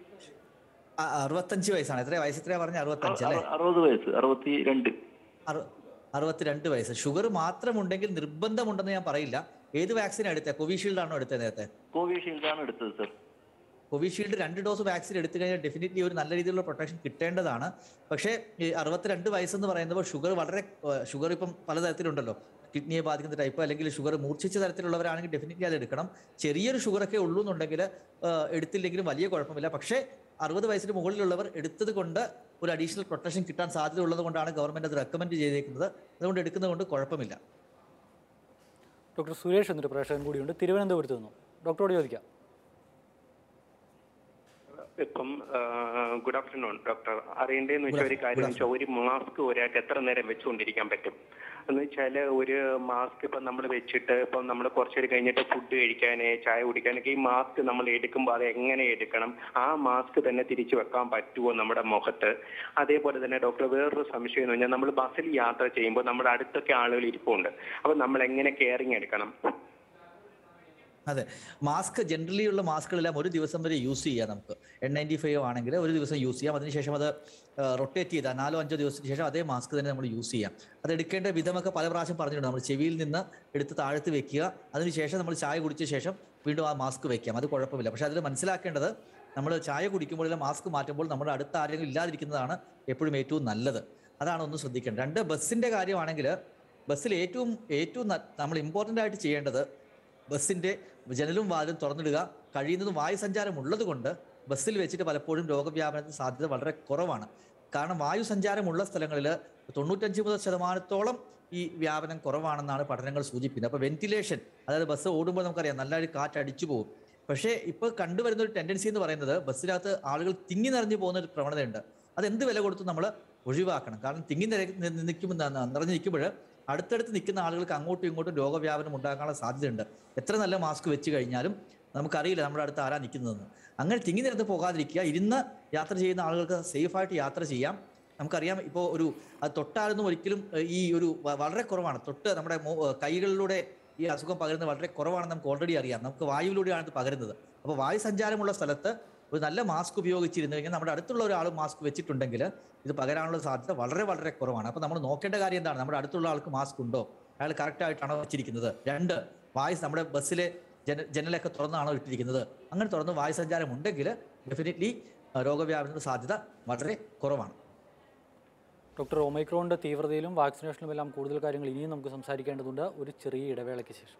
ആ, അറുപത്തഞ്ച് വയസ്സാണ് എത്ര വയസ്സ് എത്രയാ പറഞ്ഞ അറുപത്തഞ്ച് അല്ലേ അറുപത് വയസ്സ് അറുപത്തി രണ്ട് അറു അറുപത്തിരണ്ട് വയസ്സ് ഷുഗർ മാത്രമുണ്ടെങ്കിൽ നിർബന്ധമുണ്ടെന്ന് ഞാൻ പറയില്ല ഏത് വാക്സിനാണ് എടുത്തത് കോവിഷീൽഡ് ആണോ എടുത്തത് നേരത്തെ കോവിഷീൽഡാണ് എടുത്തത് സർ കോവിഷീൽഡ് രണ്ട് ഡോസ് വാക്സിൻ എടുത്തു കഴിഞ്ഞാൽ ഡെഫിനറ്റ്ലി ഒരു നല്ല രീതിയിലുള്ള പ്രൊട്ടക്ഷൻ കിട്ടേണ്ടതാണ് പക്ഷേ ഈ അറുപത്തിരണ്ട് വയസ്സെന്ന് പറയുമ്പോൾ ഷുഗർ വളരെ ഷുഗർ ഇപ്പം പലതരത്തിലുണ്ടല്ലോ കിഡ്നിയെ ബാധിക്കുന്ന ടൈപ്പ് അല്ലെങ്കിൽ ഷുഗർ മൂർച്ഛിച്ച തരത്തിലുള്ളവരാണെങ്കിൽ ഡെഫിനറ്റ്ലി അത് എടുക്കണം ചെറിയൊരു ഷുഗറൊക്കെ ഉള്ളൂ എന്നുണ്ടെങ്കിൽ എടുത്തില്ലെങ്കിലും വലിയ കുഴപ്പമില്ല പക്ഷേ അറുപത് വയസ്സിന് മുകളിലുള്ളവർ എടുത്തത് കൊണ്ട് ഒരു അഡീഷണൽ പ്രൊട്ടക്ഷൻ കിട്ടാൻ സാധ്യത ഉള്ളത് കൊണ്ടാണ് ഗവൺമെന്റ് അത് റെക്കമെൻഡ് ചെയ്തേക്കുന്നത് അതുകൊണ്ട് എടുക്കുന്നത് കൊണ്ട് കുഴപ്പമില്ല ഡോക്ടർ സുരേഷ് എന്നൊരു പ്രേക്ഷകൻ കൂടിയുണ്ട് തിരുവനന്തപുരത്ത് നിന്നും ഡോക്ടറോട് ചോദിക്കാം ഇപ്പം ഗുഡ് ആഫ്റ്റർനൂൺ ഡോക്ടർ അറിയേണ്ടതെന്ന് വെച്ചാൽ ഒരു കാര്യം വെച്ചാൽ ഒരു മാസ്ക് ഒരാൾക്ക് എത്ര നേരം വെച്ചുകൊണ്ടിരിക്കാൻ പറ്റും എന്ന് വെച്ചാൽ ഒരു മാസ്ക് ഇപ്പം നമ്മൾ വെച്ചിട്ട് ഇപ്പം നമ്മൾ കുറച്ചേരം കഴിഞ്ഞിട്ട് ഫുഡ് കഴിക്കാൻ ചായ കുടിക്കാനൊക്കെ ഈ മാസ്ക് നമ്മൾ എടുക്കുമ്പോൾ അത് എങ്ങനെ എടുക്കണം ആ മാസ്ക് തന്നെ തിരിച്ചു വെക്കാൻ പറ്റുമോ നമ്മുടെ മുഖത്ത് അതേപോലെ തന്നെ ഡോക്ടർ വേറൊരു സംശയം എന്ന് പറഞ്ഞാൽ നമ്മൾ ബസ്സിൽ യാത്ര ചെയ്യുമ്പോൾ നമ്മുടെ അടുത്തൊക്കെ ആളുകൾ ഇരിപ്പുണ്ട് അപ്പം നമ്മൾ എങ്ങനെ കെയറിങ് എടുക്കണം അതെ മാസ്ക് ജനറലി ഉള്ള മാസ്കുകളെല്ലാം ഒരു ദിവസം വരെ യൂസ് ചെയ്യാം നമുക്ക് എൻ നയൻറ്റി ഫൈവ് ആണെങ്കിൽ ഒരു ദിവസം യൂസ് ചെയ്യാം അതിനുശേഷം അത് റൊട്ടേറ്റ് ചെയ്താൽ നാലോ അഞ്ചോ ദിവസത്തിന് ശേഷം അതേ മാസ്ക് തന്നെ നമ്മൾ യൂസ് ചെയ്യാം അത് എടുക്കേണ്ട വിധമൊക്കെ പല പ്രാവശ്യം പറഞ്ഞിട്ടുണ്ട് നമ്മൾ ചെവിയിൽ നിന്ന് എടുത്ത് താഴത്ത് വെക്കുക അതിനുശേഷം നമ്മൾ ചായ കുടിച്ച ശേഷം വീണ്ടും ആ മാസ്ക് വെക്കാം അത് കുഴപ്പമില്ല പക്ഷെ അതിൽ മനസ്സിലാക്കേണ്ടത് നമ്മൾ ചായ കുടിക്കുമ്പോൾ മാസ്ക് മാറ്റുമ്പോൾ നമ്മുടെ അടുത്ത ആരെങ്കിലും ഇല്ലാതിരിക്കുന്നതാണ് എപ്പോഴും ഏറ്റവും നല്ലത് അതാണ് ഒന്ന് ശ്രദ്ധിക്കേണ്ടത് രണ്ട് ബസ്സിന്റെ കാര്യമാണെങ്കിൽ ബസ്സിൽ ഏറ്റവും ഏറ്റവും ന- നമ്മൾ ഇമ്പോർട്ടൻ്റ് ആയിട്ട് ചെയ്യേണ്ടത് ബസ്സിന്റെ ജനലും വാതിലും തുറന്നിടുക കഴിയുന്നതും വായു സഞ്ചാരം ഉള്ളത് കൊണ്ട് ബസ്സിൽ വെച്ചിട്ട് പലപ്പോഴും രോഗവ്യാപനത്തിന് സാധ്യത വളരെ കുറവാണ് കാരണം വായു സഞ്ചാരമുള്ള സ്ഥലങ്ങളിൽ തൊണ്ണൂറ്റഞ്ച് മുതൽ ശതമാനത്തോളം ഈ വ്യാപനം കുറവാണെന്നാണ് പഠനങ്ങൾ സൂചിപ്പിക്കുന്നത് അപ്പോൾ വെന്റിലേഷൻ അതായത് ബസ് ഓടുമ്പോൾ നമുക്കറിയാം നല്ലൊരു കാറ്റ് അടിച്ചു പോകും പക്ഷേ ഇപ്പോൾ കണ്ടുവരുന്ന ഒരു ടെൻഡൻസി എന്ന് പറയുന്നത് ബസ്സിനകത്ത് ആളുകൾ തിങ്ങി നിറഞ്ഞു പോകുന്ന ഒരു പ്രവണതയുണ്ട് അത് എന്ത് വില കൊടുത്ത് നമ്മൾ ഒഴിവാക്കണം കാരണം തിങ്ങി നിര നിൽക്കുമ്പോൾ നിറഞ്ഞു നിൽക്കുമ്പോൾ അടുത്തടുത്ത് നിൽക്കുന്ന ആളുകൾക്ക് അങ്ങോട്ടും ഇങ്ങോട്ടും രോഗവ്യാപനം ഉണ്ടാകാനുള്ള സാധ്യതയുണ്ട് എത്ര നല്ല മാസ്ക് വെച്ച് കഴിഞ്ഞാലും നമുക്കറിയില്ല നമ്മുടെ അടുത്ത് ആരാ നിൽക്കുന്നതെന്ന് അങ്ങനെ തിങ്ങി നിരന്ന് പോകാതിരിക്കുക ഇരുന്ന് യാത്ര ചെയ്യുന്ന ആളുകൾക്ക് സേഫായിട്ട് യാത്ര ചെയ്യാം നമുക്കറിയാം ഇപ്പോൾ ഒരു അത് തൊട്ടാലൊന്നും ഒരിക്കലും ഏഹ്, ഈ ഒരു വ- വളരെ കുറവാണ് തൊട്ട് നമ്മുടെ മോ- ഏഹ്, കൈകളിലൂടെ ഈ അസുഖം പകരുന്നത് വളരെ കുറവാണെന്ന് നമുക്ക് ഓൾറെഡി അറിയാം നമുക്ക് വായുവിലൂടെയാണ് ഇത് പകരുന്നത് അപ്പോൾ വായു സഞ്ചാരമുള്ള സ്ഥലത്ത് ഒരു നല്ല മാസ്ക് ഉപയോഗിച്ചിരുന്നെങ്കിൽ നമ്മുടെ അടുത്തുള്ള ഒരാൾ മാസ്ക് വെച്ചിട്ടുണ്ടെങ്കിൽ ഇത് പകരാനുള്ള സാധ്യത വളരെ വളരെ കുറവാണ് അപ്പോൾ നമ്മൾ നോക്കേണ്ട കാര്യം എന്താണ് നമ്മുടെ അടുത്തുള്ള ആൾക്ക് മാസ്ക് ഉണ്ടോ അയാൾ കറക്റ്റ് ആയിട്ടാണോ വെച്ചിരിക്കുന്നത് രണ്ട് വായു നമ്മുടെ ബസ്സിലെ ജന ജനലൊക്കെ തുറന്നാണോ ഇട്ടിരിക്കുന്നത് അങ്ങനെ തുറന്ന് വായു സഞ്ചാരം ഉണ്ടെങ്കിൽ ഡെഫിനറ്റ്ലി രോഗവ്യാപനത്തിന് സാധ്യത വളരെ കുറവാണ് ഡോക്ടർ ഒമൈക്രോണിന്റെ തീവ്രതയിലും വാക്സിനേഷനിലും എല്ലാം കൂടുതൽ കാര്യങ്ങൾ ഇനിയും നമുക്ക് സംസാരിക്കേണ്ടതുണ്ട് ഒരു ചെറിയ ഇടവേളയ്ക്ക് ശേഷം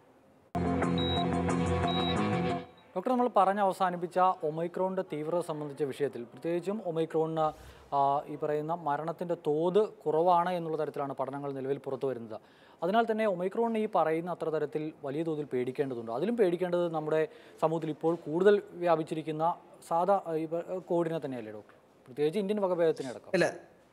ഡോക്ടർ നമ്മൾ പറഞ്ഞ് അവസാനിപ്പിച്ച ഒമൈക്രോണിൻ്റെ തീവ്രത സംബന്ധിച്ച വിഷയത്തിൽ പ്രത്യേകിച്ചും ഒമൈക്രോണിന് ആ, ഈ പറയുന്ന മരണത്തിൻ്റെ തോത് കുറവാണ് എന്നുള്ള തരത്തിലാണ് പഠനങ്ങൾ നിലവിൽ പുറത്തു വരുന്നത് അതിനാൽ തന്നെ ഒമൈക്രോണിന് ഈ പറയുന്ന അത്ര തരത്തിൽ വലിയ തോതിൽ പേടിക്കേണ്ടതുണ്ട് അതിലും പേടിക്കേണ്ടത് നമ്മുടെ സമൂഹത്തിൽ ഇപ്പോൾ കൂടുതൽ വ്യാപിച്ചിരിക്കുന്ന സാധാ ഈ പ- കോവിഡിനെ തന്നെയല്ലേ ഡോക്ടർ പ്രത്യേകിച്ച് ഇന്ത്യൻ വകഭേദത്തിനെ അടക്കം അല്ല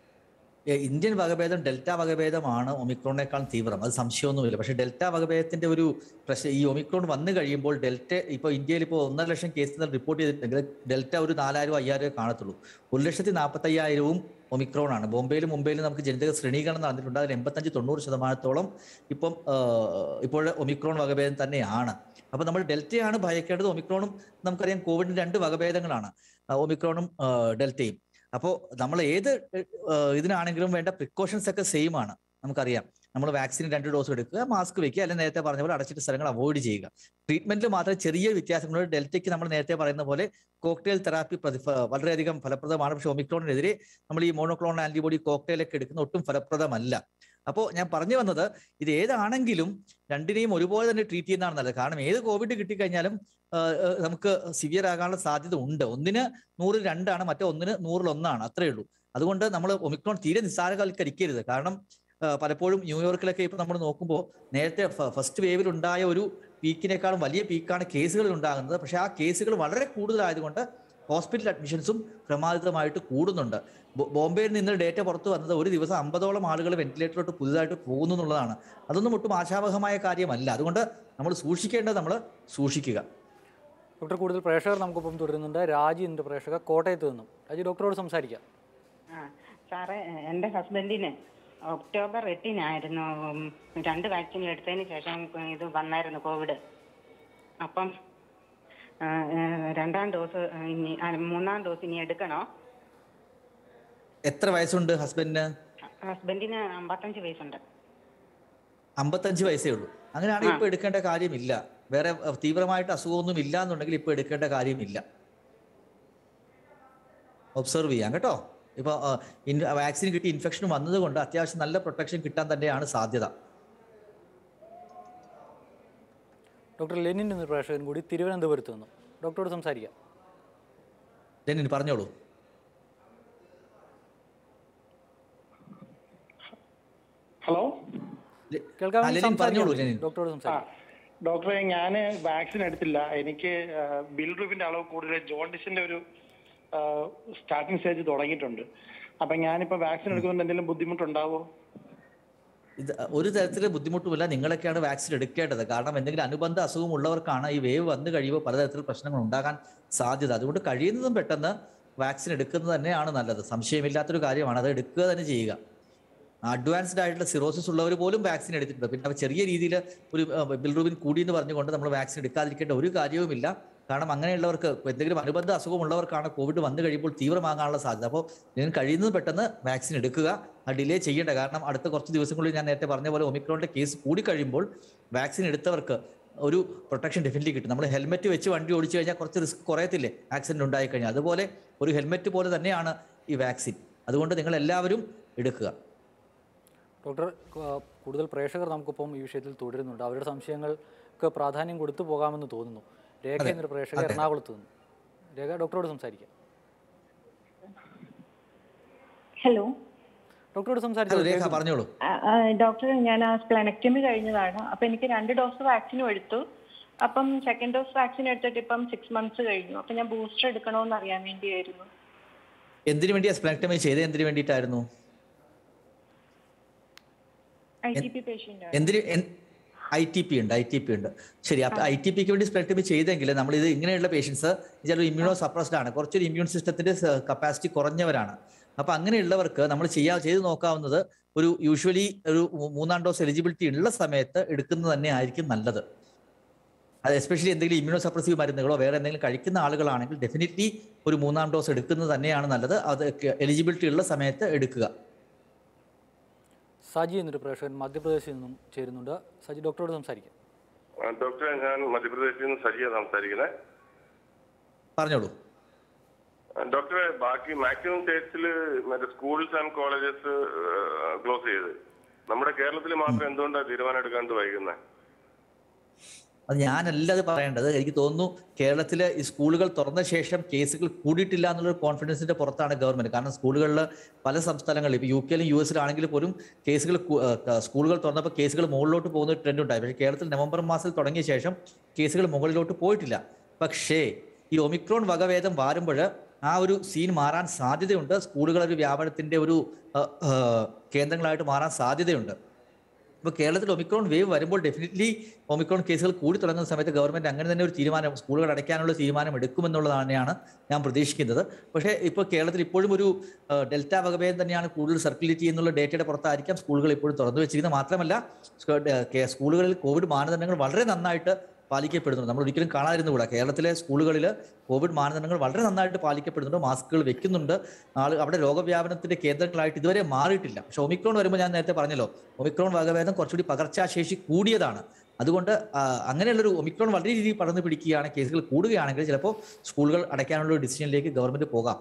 ഏ, ഇന്ത്യൻ വകഭേദം ഡെൽറ്റ വകഭേദമാണ് ഒമിക്രോണിനേക്കാൾ തീവ്രം അത് സംശയമൊന്നുമില്ല പക്ഷേ ഡെൽറ്റ വകഭേദത്തിന്റെ ഒരു പ്രശ്നം ഈ ഒമിക്രോൺ വന്നു കഴിയുമ്പോൾ ഡെൽറ്റ ഇപ്പോൾ ഇന്ത്യയിൽ ഇപ്പോൾ ഒന്നര ലക്ഷം കേസുകൾ റിപ്പോർട്ട് ചെയ്തിട്ടുണ്ടെങ്കിൽ ഡെൽറ്റ ഒരു നാലായിരം അയ്യായിരം കാണത്തുള്ളൂ ഒരു ലക്ഷത്തി നാൽപ്പത്തയ്യായിരവും ഒമിക്രോൺ ആണ് ബോംബെയിലും മുംബൈയിലും നമുക്ക് ജനിതക ശ്രേണീകരണം നടന്നിട്ടുണ്ട് അതിൽ എൺപത്തഞ്ച് തൊണ്ണൂറ് ശതമാനത്തോളം ഇപ്പം ആ, ഇപ്പോൾ ഒമിക്രോൺ വകഭേദം തന്നെയാണ് അപ്പോൾ നമ്മൾ ഡെൽറ്റയാണ് ഭയക്കേണ്ടത് ഒമിക്രോണും നമുക്കറിയാം കോവിഡിന് രണ്ട് വകഭേദങ്ങളാണ് ആ, ഒമിക്രോണും ആ, ഡെൽറ്റയും അപ്പോൾ നമ്മൾ ഏത് ഏഹ് ഇതിനാണെങ്കിലും വേണ്ട പ്രിക്കോഷൻസ് ഒക്കെ സെയിം ആണ് നമുക്കറിയാം നമ്മൾ വാക്സിൻ രണ്ട് ഡോസ് എടുക്കുക മാസ്ക് വെക്കുക അല്ലെങ്കിൽ നേരത്തെ പറഞ്ഞ പോലെ അടച്ചിട്ട് സ്ഥലങ്ങൾ അവോയ്ഡ് ചെയ്യുക ട്രീറ്റ്മെന്റിൽ മാത്രം ചെറിയ വ്യത്യാസങ്ങളുണ്ട് ഡെൽറ്റയ്ക്ക് നമ്മൾ നേരത്തെ പറയുന്ന പോലെ കോക്ടെയിൽ തെറാപ്പി പ്രതി ഫ- വളരെയധികം ഫലപ്രദമാണ് പക്ഷേ ഒമിക്രോണിനെതിരെ നമ്മൾ ഈ മോണോക്ലോണൽ ആന്റിബോഡി കോക്ടെയിലൊക്കെ എടുക്കുന്ന ഒട്ടും ഫലപ്രദമല്ല അപ്പോൾ ഞാൻ പറഞ്ഞു വന്നത് ഇത് ഏതാണെങ്കിലും രണ്ടിനെയും ഒരുപോലെ തന്നെ ട്രീറ്റ് ചെയ്യുന്നതാണ് നല്ലത് കാരണം ഏത് കോവിഡ് കിട്ടിക്കഴിഞ്ഞാലും ആഹ് ആഹ് നമുക്ക് സിവിയർ ആകാനുള്ള സാധ്യത ഉണ്ട് ഒന്നിന് നൂറിൽ രണ്ടാണ് മറ്റേ ഒന്നിന് നൂറിൽ ഒന്നാണ് അത്രേ ഉള്ളൂ അതുകൊണ്ട് നമ്മൾ ഒമിക്രോൺ തീരെ നിസ്സാരവൽക്കരിക്കരുത് കാരണം ആ, പലപ്പോഴും ന്യൂയോർക്കിലൊക്കെ ഇപ്പൊ നമ്മൾ നോക്കുമ്പോൾ നേരത്തെ ഫസ്റ്റ് വേവിൽ ഉണ്ടായ ഒരു പീക്കിനേക്കാളും വലിയ പീക്കാണ് കേസുകളിൽ ഉണ്ടാകുന്നത് പക്ഷെ ആ കേസുകൾ വളരെ കൂടുതലായതുകൊണ്ട് ഹോസ്പിറ്റൽ അഡ്മിഷൻസും പ്രമാദിതമായിട്ട് കൂടുന്നുണ്ട് ബോ- ബോംബെയിൽ നിന്ന് ഡേറ്റ പുറത്തു വന്നത് ഒരു ദിവസം അമ്പതോളം ആളുകൾ വെന്റിലേറ്ററിലോട്ട് പുതുതായിട്ട് പോകുന്നു എന്നുള്ളതാണ് അതൊന്നും ഒട്ടും ആശാവഹമായ കാര്യമല്ല അതുകൊണ്ട് നമ്മൾ സൂക്ഷിക്കേണ്ടത് നമ്മൾ സൂക്ഷിക്കുക ഡോക്ടർ കൂടുതൽ പ്രേക്ഷകർ നമുക്കൊപ്പം തുടരുന്നുണ്ട് രാജി എന്റെ പ്രേക്ഷക കോട്ടയത്ത് നിന്നും രാജി ഡോക്ടറോട് സംസാരിക്കാം ആ സാറേ എൻ്റെ ഹസ്ബൻഡിന് ഒക്ടോബർ എട്ടിനായിരുന്നു ഉം, രണ്ട് വാക്സിൻ എടുത്തതിന് ശേഷം ഇത് വന്നായിരുന്നു കോവിഡ് അപ്പം ആ, ഏ, രണ്ടാം ഡോസ് ഇനി ആ, മൂന്നാം ഡോസ് ഇനി എടുക്കണോ എത്ര വയസ്സുണ്ട് ഹസ്ബൻഡിന് ഹസ്ബൻഡിന് അമ്പത്തഞ്ച് വയസ്സുണ്ട് അമ്പത്തഞ്ച് വയസ്സേ ഉള്ളൂ അങ്ങനെയാണെങ്കിൽ ഇപ്പൊ എടുക്കേണ്ട കാര്യമില്ല വേറെ അഹ്, തീവ്രമായിട്ട് അസുഖമൊന്നും ഇല്ല എന്നുണ്ടെങ്കിൽ ഇപ്പൊ എടുക്കേണ്ട കാര്യമില്ല ഒബ്സർവ് ചെയ്യാം കേട്ടോ ഇപ്പൊ വാക്സിൻ കിട്ടി ഇൻഫെക്ഷൻ വന്നത് കൊണ്ട് അത്യാവശ്യം നല്ല പ്രൊട്ടക്ഷൻ കിട്ടാൻ തന്നെയാണ് സാധ്യത ഡോക്ടർ ലെനിൻ എന്ന പ്രേക്ഷകൻ കൂടി തിരുവനന്തപുരത്ത് നിന്നും ഡോക്ടറോട് സംസാരിക്കാം ലെനിൻ പറഞ്ഞോളൂ ഹലോ ലെ- ആ, കേൾക്കാമെങ്കിൽ ലെനിൻ പറഞ്ഞോളൂ സംസാരിക്കാം ലെനിൻ ഡോക്ടറോട് സംസാരിക്കാം ഡോക്ടറെ ഞാൻ വാക്സിൻ എടുത്തില്ല എനിക്ക് ബിൽറുബിന്റെ അളവ് കൂടുതൽ ജോണ്ടിസിന്റെ ഒരു സ്റ്റാർട്ടിംഗ് സ്റ്റേജ് തുടങ്ങിയിട്ടുണ്ട് അപ്പൊ ഞാനിപ്പോ വാക്സിൻ എടുക്കുമ്പോൾ എന്തെങ്കിലും ബുദ്ധിമുട്ടുണ്ടാവോ ഇത് ഒരു തരത്തിലെ ബുദ്ധിമുട്ടുമില്ല നിങ്ങളൊക്കെയാണ് വാക്സിൻ എടുക്കേണ്ടത് കാരണം എന്തെങ്കിലും അനുബന്ധ അസുഖം ഉള്ളവർക്കാണ് ഈ വേവ് വന്നു കഴിയുമ്പോൾ പലതരത്തിൽ പ്രശ്നങ്ങൾ ഉണ്ടാകാൻ സാധ്യത അതുകൊണ്ട് കഴിയുന്നതും പെട്ടെന്ന് വാക്സിൻ എടുക്കുന്നത് തന്നെയാണ് നല്ലത് സംശയമില്ലാത്തൊരു കാര്യമാണ് അത് എടുക്കുക തന്നെ ചെയ്യുക അഡ്വാൻസ്ഡ് ആയിട്ടുള്ള സിറോസിസ് ഉള്ളവർ പോലും വാക്സിൻ എടുത്തിട്ടുണ്ട് പിന്നെ അവ ചെറിയ രീതിയിൽ ഒരു ബിൽറൂബിൻ കൂടി എന്ന് പറഞ്ഞുകൊണ്ട് നമ്മൾ വാക്സിൻ എടുക്കാതിരിക്കേണ്ട ഒരു കാര്യവുമില്ല കാരണം അങ്ങനെയുള്ളവർക്ക് എന്തെങ്കിലും അനുബന്ധ അസുഖമുള്ളവർക്കാണ് കോവിഡ് വന്നു കഴിയുമ്പോൾ തീവ്രമാകാനുള്ള സാധ്യത അപ്പോൾ നിങ്ങൾ കഴിയുന്നത് പെട്ടെന്ന് വാക്സിൻ എടുക്കുക ആ ഡിലേ ചെയ്യേണ്ട കാരണം അടുത്ത കുറച്ച് ദിവസങ്ങളിൽ ഞാൻ നേരത്തെ പറഞ്ഞ പോലെ ഒമിക്രോണിന്റെ കേസ് കൂടിക്കഴിയുമ്പോൾ വാക്സിൻ എടുത്തവർക്ക് ഒരു പ്രൊട്ടക്ഷൻ ഡെഫിനറ്റ്ലി കിട്ടും നമ്മൾ ഹെൽമെറ്റ് വെച്ച് വണ്ടി ഓടിച്ചു കഴിഞ്ഞാൽ കുറച്ച് റിസ്ക് കുറയത്തില്ലേ ആക്സിഡന്റ് ഉണ്ടായി കഴിഞ്ഞാൽ അതുപോലെ ഒരു ഹെൽമെറ്റ് പോലെ തന്നെയാണ് ഈ വാക്സിൻ അതുകൊണ്ട് നിങ്ങൾ എല്ലാവരും എടുക്കുക ഡോക്ടർ ആ, കൂടുതൽ പ്രേക്ഷകർ നമുക്കിപ്പം ഈ വിഷയത്തിൽ തുടരുന്നുണ്ട് അവരുടെ സംശയങ്ങൾക്ക് പ്രാധാന്യം കൊടുത്തു പോകാമെന്ന് തോന്നുന്നു രേഖ അതെ, എന്നൊരു പ്രേക്ഷക അതെ. എറണാകുളത്ത് നിന്ന് രേഖ ഡോക്ടറോട് സംസാരിക്കാം ഹലോ ഡോക്ടറോട് ഹലോ സംസാരിച്ചു രേഖ പറഞ്ഞോളൂ ഡോക്ടർ ഞാൻ ആ സ്പ്ലനക്ടമി കഴിഞ്ഞതാണ് അപ്പൊ എനിക്ക് രണ്ട് ഡോസ് വാക്സിനും എടുത്തു അപ്പം സെക്കൻഡ് ഡോസ് വാക്സിൻ എടുത്തിട്ട് ഇപ്പം സിക്സ് മന്ത്സ് കഴിഞ്ഞു അപ്പൊ ഞാൻ ബൂസ്റ്റർ എടുക്കണോന്ന് അറിയാൻ വേണ്ടിയായിരുന്നു എന്തിനു വേണ്ടിയാ സ്പ്ലക്ടമി ചെയ്തത് എന്തിനു വേണ്ടിയിട്ടായിരുന്നു ഐ ടി പി പേഷ്യന്റ് എന്തിന് ഐ ടി പി ഉണ്ട് ഐ ടി പി ഉണ്ട് ശരി അപ്പൊ ഐ ടി പിക്ക് വേണ്ടി സ്പ്ലക്ടമി ചെയ്തെങ്കിൽ നമ്മൾ ഇത് ഇങ്ങനെയുള്ള പേഷ്യൻസ് ചില ഇമ്മ്യൂണോ സപ്രസ്ഡ് ആണ് കുറച്ചൊരു ഇമ്മ്യൂൺ സിസ്റ്റത്തിന്റെ കപ്പാസിറ്റി കുറഞ്ഞവരാണ് അപ്പൊ അങ്ങനെയുള്ളവർക്ക് നമ്മൾ ചെയ്യാ ചെയ്ത് നോക്കാവുന്നത് ഒരു യൂഷ്വലി ഒരു മൂ- മൂന്നാം ഡോസ് എലിജിബിലിറ്റി ഉള്ള സമയത്ത് എടുക്കുന്നത് തന്നെ ആയിരിക്കും നല്ലത് അത് എസ്പെഷ്യലി എന്തെങ്കിലും ഇമ്മ്യൂണോ സപ്രസീവ് മരുന്നുകളോ വേറെ എന്തെങ്കിലും കഴിക്കുന്ന ആളുകളാണെങ്കിൽ ഡെഫിനറ്റ്ലി ഒരു മൂന്നാം ഡോസ് എടുക്കുന്നത് തന്നെയാണ് നല്ലത് അത് എലിജിബിലിറ്റി ഉള്ള സമയത്ത് എടുക്കുക സജി എന്നൊരു പ്രേക്ഷകൻ മധ്യപ്രദേശിൽ നിന്നും ചേരുന്നുണ്ട് സജി ഡോക്ടറോട് സംസാരിക്കാം ആ, ഡോക്ടറെ ഞാൻ മധ്യപ്രദേശിൽ നിന്ന് സജിയ സംസാരിക്കുന്നത് പറഞ്ഞോളൂ ആ, ഡോക്ടറെ ബാക്കി മാക്സിമം സ്റ്റേറ്റ്സിൽ മറ്റേ സ്കൂൾസ് ആൻഡ് കോളേജസ് ക്ലോസ് ചെയ്ത് നമ്മുടെ കേരളത്തിൽ മാത്രം എന്തുകൊണ്ടാണ് തീരുമാനം എടുക്കാണ്ട് വൈകുന്നത് അത് ഞാനല്ല അത് പറയേണ്ടത് എനിക്ക് തോന്നുന്നു കേരളത്തിലെ ഈ സ്കൂളുകൾ തുറന്ന ശേഷം കേസുകൾ കൂടിയിട്ടില്ല എന്നുള്ളൊരു കോൺഫിഡൻസിന്റെ പുറത്താണ് ഗവൺമെന്റ് കാരണം സ്കൂളുകളിൽ പല സംസ്ഥാനങ്ങളിൽ ഇപ്പോൾ യു കെയിലും യു എസിലാണെങ്കിൽ പോലും കേസുകൾ കു- ആ, ക- സ്കൂളുകൾ തുറന്നപ്പോൾ കേസുകൾ മുകളിലോട്ട് പോകുന്ന ഒരു ട്രെൻഡ് ഉണ്ടായി പക്ഷേ കേരളത്തിൽ നവംബർ മാസത്തിൽ തുടങ്ങിയ ശേഷം കേസുകൾ മുകളിലോട്ട് പോയിട്ടില്ല പക്ഷേ ഈ ഒമിക്രോൺ വകഭേദം വാരുമ്പോൾ ആ ഒരു സീൻ മാറാൻ സാധ്യതയുണ്ട് സ്കൂളുകൾ ഒരു വ്യാപനത്തിന്റെ ഒരു ആ, ആ, കേന്ദ്രങ്ങളായിട്ട് മാറാൻ സാധ്യതയുണ്ട് ഇപ്പോൾ കേരളത്തിൽ ഒമിക്രോൺ വേവ് വരുമ്പോൾ ഡെഫിനറ്റ്ലി ഒമിക്രോൺ കേസുകൾ കൂടി തുടങ്ങുന്ന സമയത്ത് ഗവൺമെന്റ് അങ്ങനെ തന്നെ ഒരു തീരുമാനം സ്കൂളുകൾ അടയ്ക്കാനുള്ള തീരുമാനം എടുക്കുമെന്നുള്ളത് തന്നെയാണ് ഞാൻ പ്രതീക്ഷിക്കുന്നത് പക്ഷേ ഇപ്പോൾ കേരളത്തിൽ ഇപ്പോഴും ഒരു ആ, ഡെൽറ്റ വകഭേദം തന്നെയാണ് കൂടുതൽ സർക്കുലേറ്റ് ചെയ്യുന്നുള്ള ഡേറ്റയുടെ പുറത്തായിരിക്കാം സ്കൂളുകൾ ഇപ്പോഴും തുറന്നു വെച്ചിരിക്കുന്നത് മാത്രമല്ല സ്ക- ഏ, കെ- സ്കൂളുകളിൽ കോവിഡ് മാനദണ്ഡങ്ങൾ വളരെ നന്നായിട്ട് പാലിക്കപ്പെടുന്നുണ്ട് നമ്മൾ ഒരിക്കലും കാണാതിരുന്നുകൂടാ കേരളത്തിലെ സ്കൂളുകളിൽ കോവിഡ് മാനദണ്ഡങ്ങൾ വളരെ നന്നായിട്ട് പാലിക്കപ്പെടുന്നുണ്ട് മാസ്കുകൾ വെക്കുന്നുണ്ട് ആള് അവിടെ രോഗവ്യാപനത്തിന്റെ കേന്ദ്രങ്ങളായിട്ട് ഇതുവരെ മാറിയിട്ടില്ല പക്ഷെ ഒമിക്രോൺ വരുമ്പോൾ ഞാൻ നേരത്തെ പറഞ്ഞല്ലോ ഒമിക്രോൺ വകഭേദം കുറച്ചുകൂടി പകർച്ചാശേഷി കൂടിയതാണ് അതുകൊണ്ട് ആ, അങ്ങനെയുള്ളൊരു ഒമിക്രോൺ വളരെ രീതിയിൽ പടർന്നു പിടിക്കുകയാണ് കേസുകൾ കൂടുകയാണെങ്കിൽ ചിലപ്പോൾ സ്കൂളുകൾ അടയ്ക്കാനുള്ള ഒരു ഡിസിഷനിലേക്ക് ഗവൺമെന്റ് പോകാം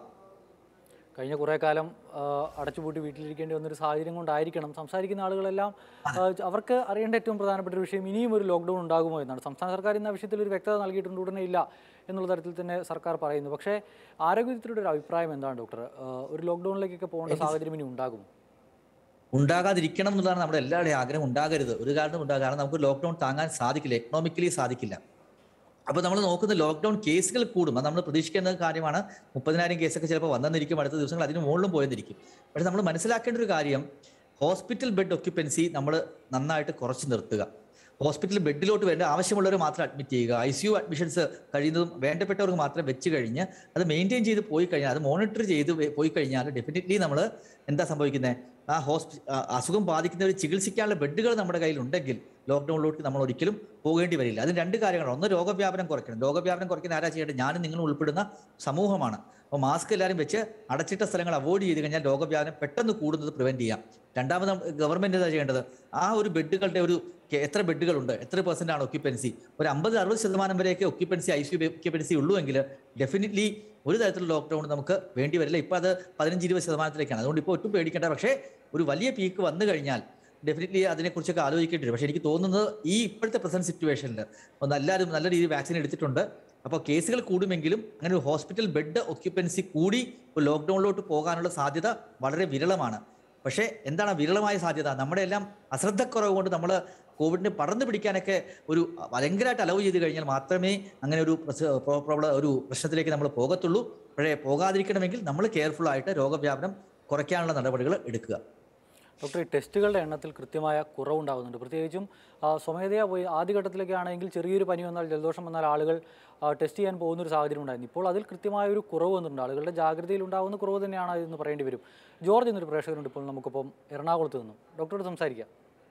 കഴിഞ്ഞ കുറേ കാലം ആ, അടച്ചുപൂട്ടി വീട്ടിലിരിക്കേണ്ടി വന്നൊരു സാഹചര്യം കൊണ്ടായിരിക്കണം സംസാരിക്കുന്ന ആളുകളെല്ലാം ആ, അവർക്ക് അറിയേണ്ട ഏറ്റവും പ്രധാനപ്പെട്ട ഒരു വിഷയം ഇനിയും ഒരു ലോക്ക്ഡൗൺ ഉണ്ടാകുമോ എന്നാണ് സംസ്ഥാന സർക്കാർ ഇന്ന വിഷയത്തിൽ ഒരു വ്യക്തത നൽകിയിട്ടുണ്ട് ഉടനെ ഇല്ല എന്നുള്ള തരത്തിൽ തന്നെ സർക്കാർ പറയുന്നു പക്ഷേ ആരോഗ്യത്തിലൂടെ ഒരു അഭിപ്രായം എന്താണ് ഡോക്ടർ ആ, ഒരു ലോക്ക്ഡൗണിലേക്കൊക്കെ പോകേണ്ട സാഹചര്യം ഇനി ഉണ്ടാകുമോ ഉണ്ടാകാതിരിക്കണം എന്നുള്ളതാണ് നമ്മുടെ എല്ലാവരുടെയും ആഗ്രഹം ഉണ്ടാകരുത് ഒരു കാരണം ഉണ്ടാകും കാരണം നമുക്ക് ലോക്ക്ഡൌൺ താങ്ങാൻ സാധിക്കില്ല എക്കണോമിക്കലി സാധിക്കില്ല അപ്പോൾ നമ്മൾ നോക്കുന്ന ലോക്ക്ഡൌൺ കേസുകൾ കൂടും അത് നമ്മൾ പ്രതീക്ഷിക്കേണ്ട കാര്യമാണ് മുപ്പതിനായിരം കേസൊക്കെ ചിലപ്പോൾ വന്നെന്നിരിക്കും അടുത്ത ദിവസങ്ങൾ അതിന് മുകളിലും പോയെന്നിരിക്കും പക്ഷെ നമ്മൾ മനസ്സിലാക്കേണ്ട ഒരു കാര്യം ഹോസ്പിറ്റൽ ബെഡ് ഒക്യുപ്പൻസി നമ്മൾ നന്നായിട്ട് കുറച്ച് നിർത്തുക ഹോസ്പിറ്റൽ ബെഡിലോട്ട് വേണ്ട ആവശ്യമുള്ളവർ മാത്രം അഡ്മിറ്റ് ചെയ്യുക ഐ സി യു അഡ്മിഷൻസ് കഴിയുന്നതും വേണ്ടപ്പെട്ടവർക്ക് മാത്രം വെച്ച് കഴിഞ്ഞ് അത് മെയിൻറ്റെയിൻ ചെയ്ത് പോയി കഴിഞ്ഞാൽ അത് മോണിറ്റർ ചെയ്ത് വെ- പോയി കഴിഞ്ഞാൽ ഡെഫിനറ്റ്ലി നമ്മൾ എന്താ സംഭവിക്കുന്നത് ആ ഹോസ്പി ആ അസുഖം ബാധിക്കുന്നവർ ചികിത്സിക്കാനുള്ള ബെഡുകൾ നമ്മുടെ കയ്യിൽ ഉണ്ടെങ്കിൽ ലോക്ക്ഡൌണിലോട്ട് നമ്മൾ ഒരിക്കലും പോകേണ്ടി വരില്ല അതിന് രണ്ട് കാര്യങ്ങളാണ് ഒന്ന് രോഗവ്യാപനം കുറയ്ക്കണം രോഗവ്യാപനം കുറയ്ക്കുന്ന ആരാ ചെയ്യേണ്ടത് ഞാനും നിങ്ങളും ഉൾപ്പെടുന്ന സമൂഹമാണ് അപ്പോൾ മാസ്ക് എല്ലാവരും വെച്ച് അടച്ചിട്ട സ്ഥലങ്ങൾ അവോയ്ഡ് ചെയ്ത് കഴിഞ്ഞാൽ രോഗവ്യാപനം പെട്ടെന്ന് കൂടുന്നത് പ്രിവെന്റ് ചെയ്യാം രണ്ടാമത് ഗവൺമെന്റ് എന്താ ചെയ്യേണ്ടത് ആ ഒരു ബെഡുകളുടെ ഒരു കെ- എത്ര ബെഡുകളുണ്ട് എത്ര പെർസെന്റ് ആണ് ഒക്യുപ്പൻസി ഒരു അമ്പത് അറുപത് ശതമാനം വരെയൊക്കെ ഒക്യുപ്പൻസി ഐ സി ഒക്യുപ്പൻസി ഉള്ളൂ എങ്കിൽ ഡെഫിനറ്റ്ലി ഒരു തരത്തിലുള്ള ലോക്ക്ഡൌൺ നമുക്ക് വേണ്ടി വരില്ല ഇപ്പൊ അത് പതിനഞ്ച് ഇരുപത് ശതമാനത്തിലേക്കാണ് അതുകൊണ്ട് ഇപ്പോൾ ഒട്ടും പേടിക്കേണ്ട പക്ഷേ ഒരു വലിയ പീക്ക് വന്നു കഴിഞ്ഞാൽ ഡെഫിനറ്റ്ലി അതിനെക്കുറിച്ചൊക്കെ ആലോചിക്കേണ്ടി വരും പക്ഷേ എനിക്ക് തോന്നുന്നത് ഈ ഇപ്പോഴത്തെ പ്രസന്റ് സിറ്റുവേഷനിൽ ഒന്ന് എല്ലാവരും നല്ല രീതിയിൽ വാക്സിൻ എടുത്തിട്ടുണ്ട് അപ്പോൾ കേസുകൾ കൂടുമെങ്കിലും അങ്ങനെ ഒരു ഹോസ്പിറ്റൽ ബെഡ് ഒക്യുപ്പൻസി കൂടി ഒരു ലോക്ക്ഡൌണിലോട്ട് പോകാനുള്ള സാധ്യത വളരെ വിരളമാണ് പക്ഷേ എന്താണ് ആ വിരളമായ സാധ്യത നമ്മുടെ എല്ലാം അശ്രദ്ധക്കുറവ് കൊണ്ട് നമ്മൾ കോവിഡിനെ പടർന്നു പിടിക്കാനൊക്കെ ഒരു ഭയങ്കരമായിട്ട് അലവ് ചെയ്ത് കഴിഞ്ഞാൽ മാത്രമേ അങ്ങനെ ഒരു പ്രസ- പ്രോ- പ്രോബ്ലം ഒരു പ്രശ്നത്തിലേക്ക് നമ്മൾ പോകത്തുള്ളൂ പക്ഷേ പോകാതിരിക്കണമെങ്കിൽ നമ്മൾ കെയർഫുൾ ആയിട്ട് രോഗവ്യാപനം കുറയ്ക്കാനുള്ള നടപടികൾ എടുക്കുക ഡോക്ടർ ഈ ടെസ്റ്റുകളുടെ എണ്ണത്തിൽ കൃത്യമായ കുറവുണ്ടാകുന്നുണ്ട് പ്രത്യേകിച്ചും ആ, സ്വമേധയാ പോയി ആദ്യഘട്ടത്തിലൊക്കെ ആണെങ്കിൽ ചെറിയൊരു പനി വന്നാൽ ജലദോഷം വന്നാൽ ആളുകൾ ആ, ടെസ്റ്റ് ചെയ്യാൻ പോകുന്ന ഒരു സാഹചര്യം ഉണ്ടായിരുന്നു ഇപ്പോൾ അതിൽ കൃത്യമായ ഒരു കുറവ് വന്നിട്ടുണ്ട് ആളുകളുടെ ജാഗ്രതയിൽ ഉണ്ടാകുന്ന കുറവ് തന്നെയാണ് അതെന്ന് പറയേണ്ടി വരും ജോർജ് എന്നൊരു പ്രേക്ഷകരുണ്ട് ഇപ്പോൾ നമുക്കിപ്പം എറണാകുളത്ത് നിന്നും ഡോക്ടറോട് സംസാരിക്കാം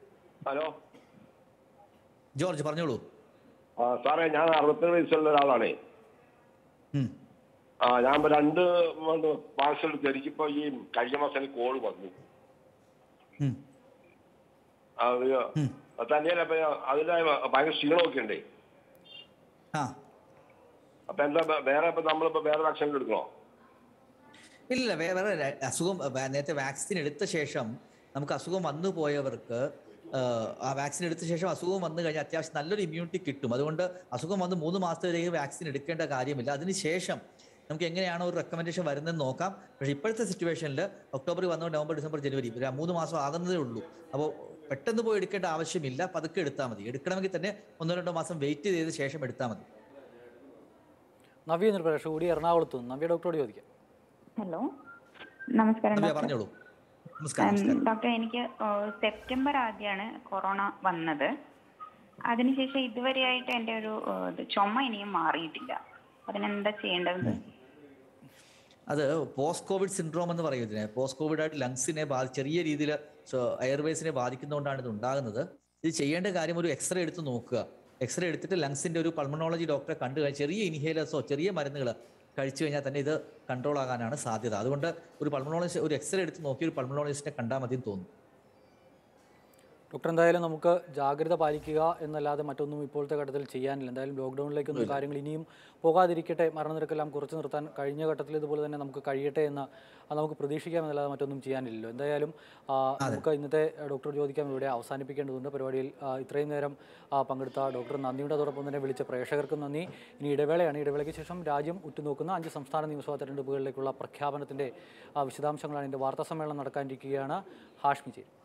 ഹലോ ജോർജ് പറഞ്ഞോളൂ ആ സാറേ ഞാൻ അറുപത്തേഴ് വയസ്സുള്ള ഒരാളാണേ ഉം. ആ ഞാൻ ഇപ്പൊ രണ്ട് പാർസൽ എടുത്തു എനിക്കിപ്പോ ഈ കഴിഞ്ഞ മാസം എനിക്ക് കോൾ വന്നു ഉം. അത് തന്നെയല്ല അപ്പൊ അതിന്റെ ഭയങ്കര ക്ഷീണമൊക്കെ ഉണ്ടേ ആ അപ്പൊ എന്താ വേ- വേറെ ഇപ്പൊ നമ്മളിപ്പോ വേറെ വാക്സിൻ എടുക്കണോ ഇല്ല വേ- വേറെ ര- അസുഖം വ- നേരത്തെ വാക്സിൻ എടുത്ത ശേഷം നമുക്ക് അസുഖം വന്നു പോയവർക്ക് ആ, ആ വാക്സിൻ എടുത്ത ശേഷം അസുഖം വന്നു കഴിഞ്ഞാൽ അത്യാവശ്യം നല്ലൊരു ഇമ്മ്യൂണിറ്റി കിട്ടും അതുകൊണ്ട് അസുഖം വന്ന് മൂന്ന് മാസത്തിലേക്ക് വാക്സിൻ എടുക്കേണ്ട കാര്യമില്ല അതിനുശേഷം നമുക്ക് എങ്ങനെയാണോ ഒരു റെക്കമെൻഡേഷൻ വരുന്നതെന്ന് നോക്കാം പക്ഷേ ഇപ്പോഴത്തെ സിറ്റുവേഷനിൽ ഒക്ടോബർ വന്നു നവംബർ ഡിസംബർ ജനുവരി ഒരു മൂന്ന് മാസം ആകുന്നതേ ഉള്ളൂ അപ്പോൾ പെട്ടെന്ന് പോയി എടുക്കേണ്ട ആവശ്യമില്ല പതുക്കെ എടുത്താൽ മതി എടുക്കണമെങ്കിൽ തന്നെ ഒന്നോ രണ്ടോ മാസം വെയിറ്റ് ചെയ്ത ശേഷം എടുത്താൽ മതി നവ്യ എന്നൊരു പ്രേക്ഷക കൂടി എറണാകുളത്ത് നിന്ന് നവ്യ ഡോക്ടറോട് ചോദിക്കാം ഹലോ നമസ്കാരം നവ്യ ഡോക്ടർ പറഞ്ഞോളൂ നമസ്കാരം നമസ്കാരം ഡോക്ടർ എനിക്ക് ഏഹ്, സെപ്റ്റംബർ ആദ്യമാണ് കൊറോണ വന്നത് അതിനുശേഷം ഇതുവരെയായിട്ട് എൻ്റെ ഒരു ഏഹ്, ഇത് ചുമ ഇനിയും മാറിയിട്ടില്ല അതിനെന്താ ചെയ്യേണ്ടത് അത് പോസ്റ്റ് കോവിഡ് സിൻഡ്രോം എന്ന് പറയും ഇതിനെ പോസ്റ്റ് കോവിഡ് ആയിട്ട് ലങ്സിനെ ബാധി ചെറിയ രീതിയിൽ എയർവേസിനെ ബാധിക്കുന്നതുകൊണ്ടാണ് ഇത് ഉണ്ടാകുന്നത് ഇത് ചെയ്യേണ്ട കാര്യം ഒരു എക്സ്റേ എടുത്ത് നോക്കുക എക്സ്റേ എടുത്തിട്ട് ലങ്സിന്റെ ഒരു പൾമണോളജി ഡോക്ടറെ കണ്ടു കഴിഞ്ഞാൽ ചെറിയ ഇൻഹേലേഴ്സോ ചെറിയ മരുന്നുകൾ കഴിച്ചു കഴിഞ്ഞാൽ തന്നെ ഇത് കൺട്രോൾ ആകാനാണ് സാധ്യത അതുകൊണ്ട് ഒരു പൾമണോളജിസ്റ്റ് ഒരു എക്സ്റേ എടുത്ത് നോക്കി ഒരു പൾമണോളജിസ്റ്റിനെ കണ്ടാൽ മതി എന്ന് തോന്നുന്നു ഡോക്ടർ എന്തായാലും നമുക്ക് ജാഗ്രത പാലിക്കുക എന്നല്ലാതെ മറ്റൊന്നും ഇപ്പോഴത്തെ ഘട്ടത്തിൽ ചെയ്യാനില്ല എന്തായാലും ലോക്ക്ഡൗണിലേക്കൊന്നും കാര്യങ്ങൾ ഇനിയും പോകാതിരിക്കട്ടെ മരണനിരക്കെല്ലാം കുറച്ച് നിർത്താൻ കഴിഞ്ഞ ഘട്ടത്തിൽ ഇതുപോലെ തന്നെ നമുക്ക് കഴിയട്ടെ എന്ന് അത് നമുക്ക് പ്രതീക്ഷിക്കാമെന്നല്ലാതെ മറ്റൊന്നും ചെയ്യാനില്ലല്ലോ എന്തായാലും ആ, നമുക്ക് ഇന്നത്തെ ഡോക്ടർ ചോദിക്കാൻ ഇവിടെ അവസാനിപ്പിക്കേണ്ടതുണ്ട് പരിപാടിയിൽ ആ, ഇത്രയും നേരം ആ, പങ്കെടുത്ത ഡോക്ടർ നന്ദിയുടെ അതോടൊപ്പം തന്നെ വിളിച്ച പ്രേക്ഷകർക്കും നന്ദി ഇനി ഇടവേളയാണ് ഇടവേളയ്ക്ക് ശേഷം രാജ്യം ഉറ്റുനോക്കുന്ന അഞ്ച് സംസ്ഥാന നിയമസഭാ തെരഞ്ഞെടുപ്പുകളിലേക്കുള്ള പ്രഖ്യാപനത്തിൻ്റെ വിശദാംശങ്ങളാണ് ഇതിൻ്റെ വാർത്താ സമ്മേളനം നടക്കാനിരിക്കുകയാണ് ഹാഷ്മി ചേരും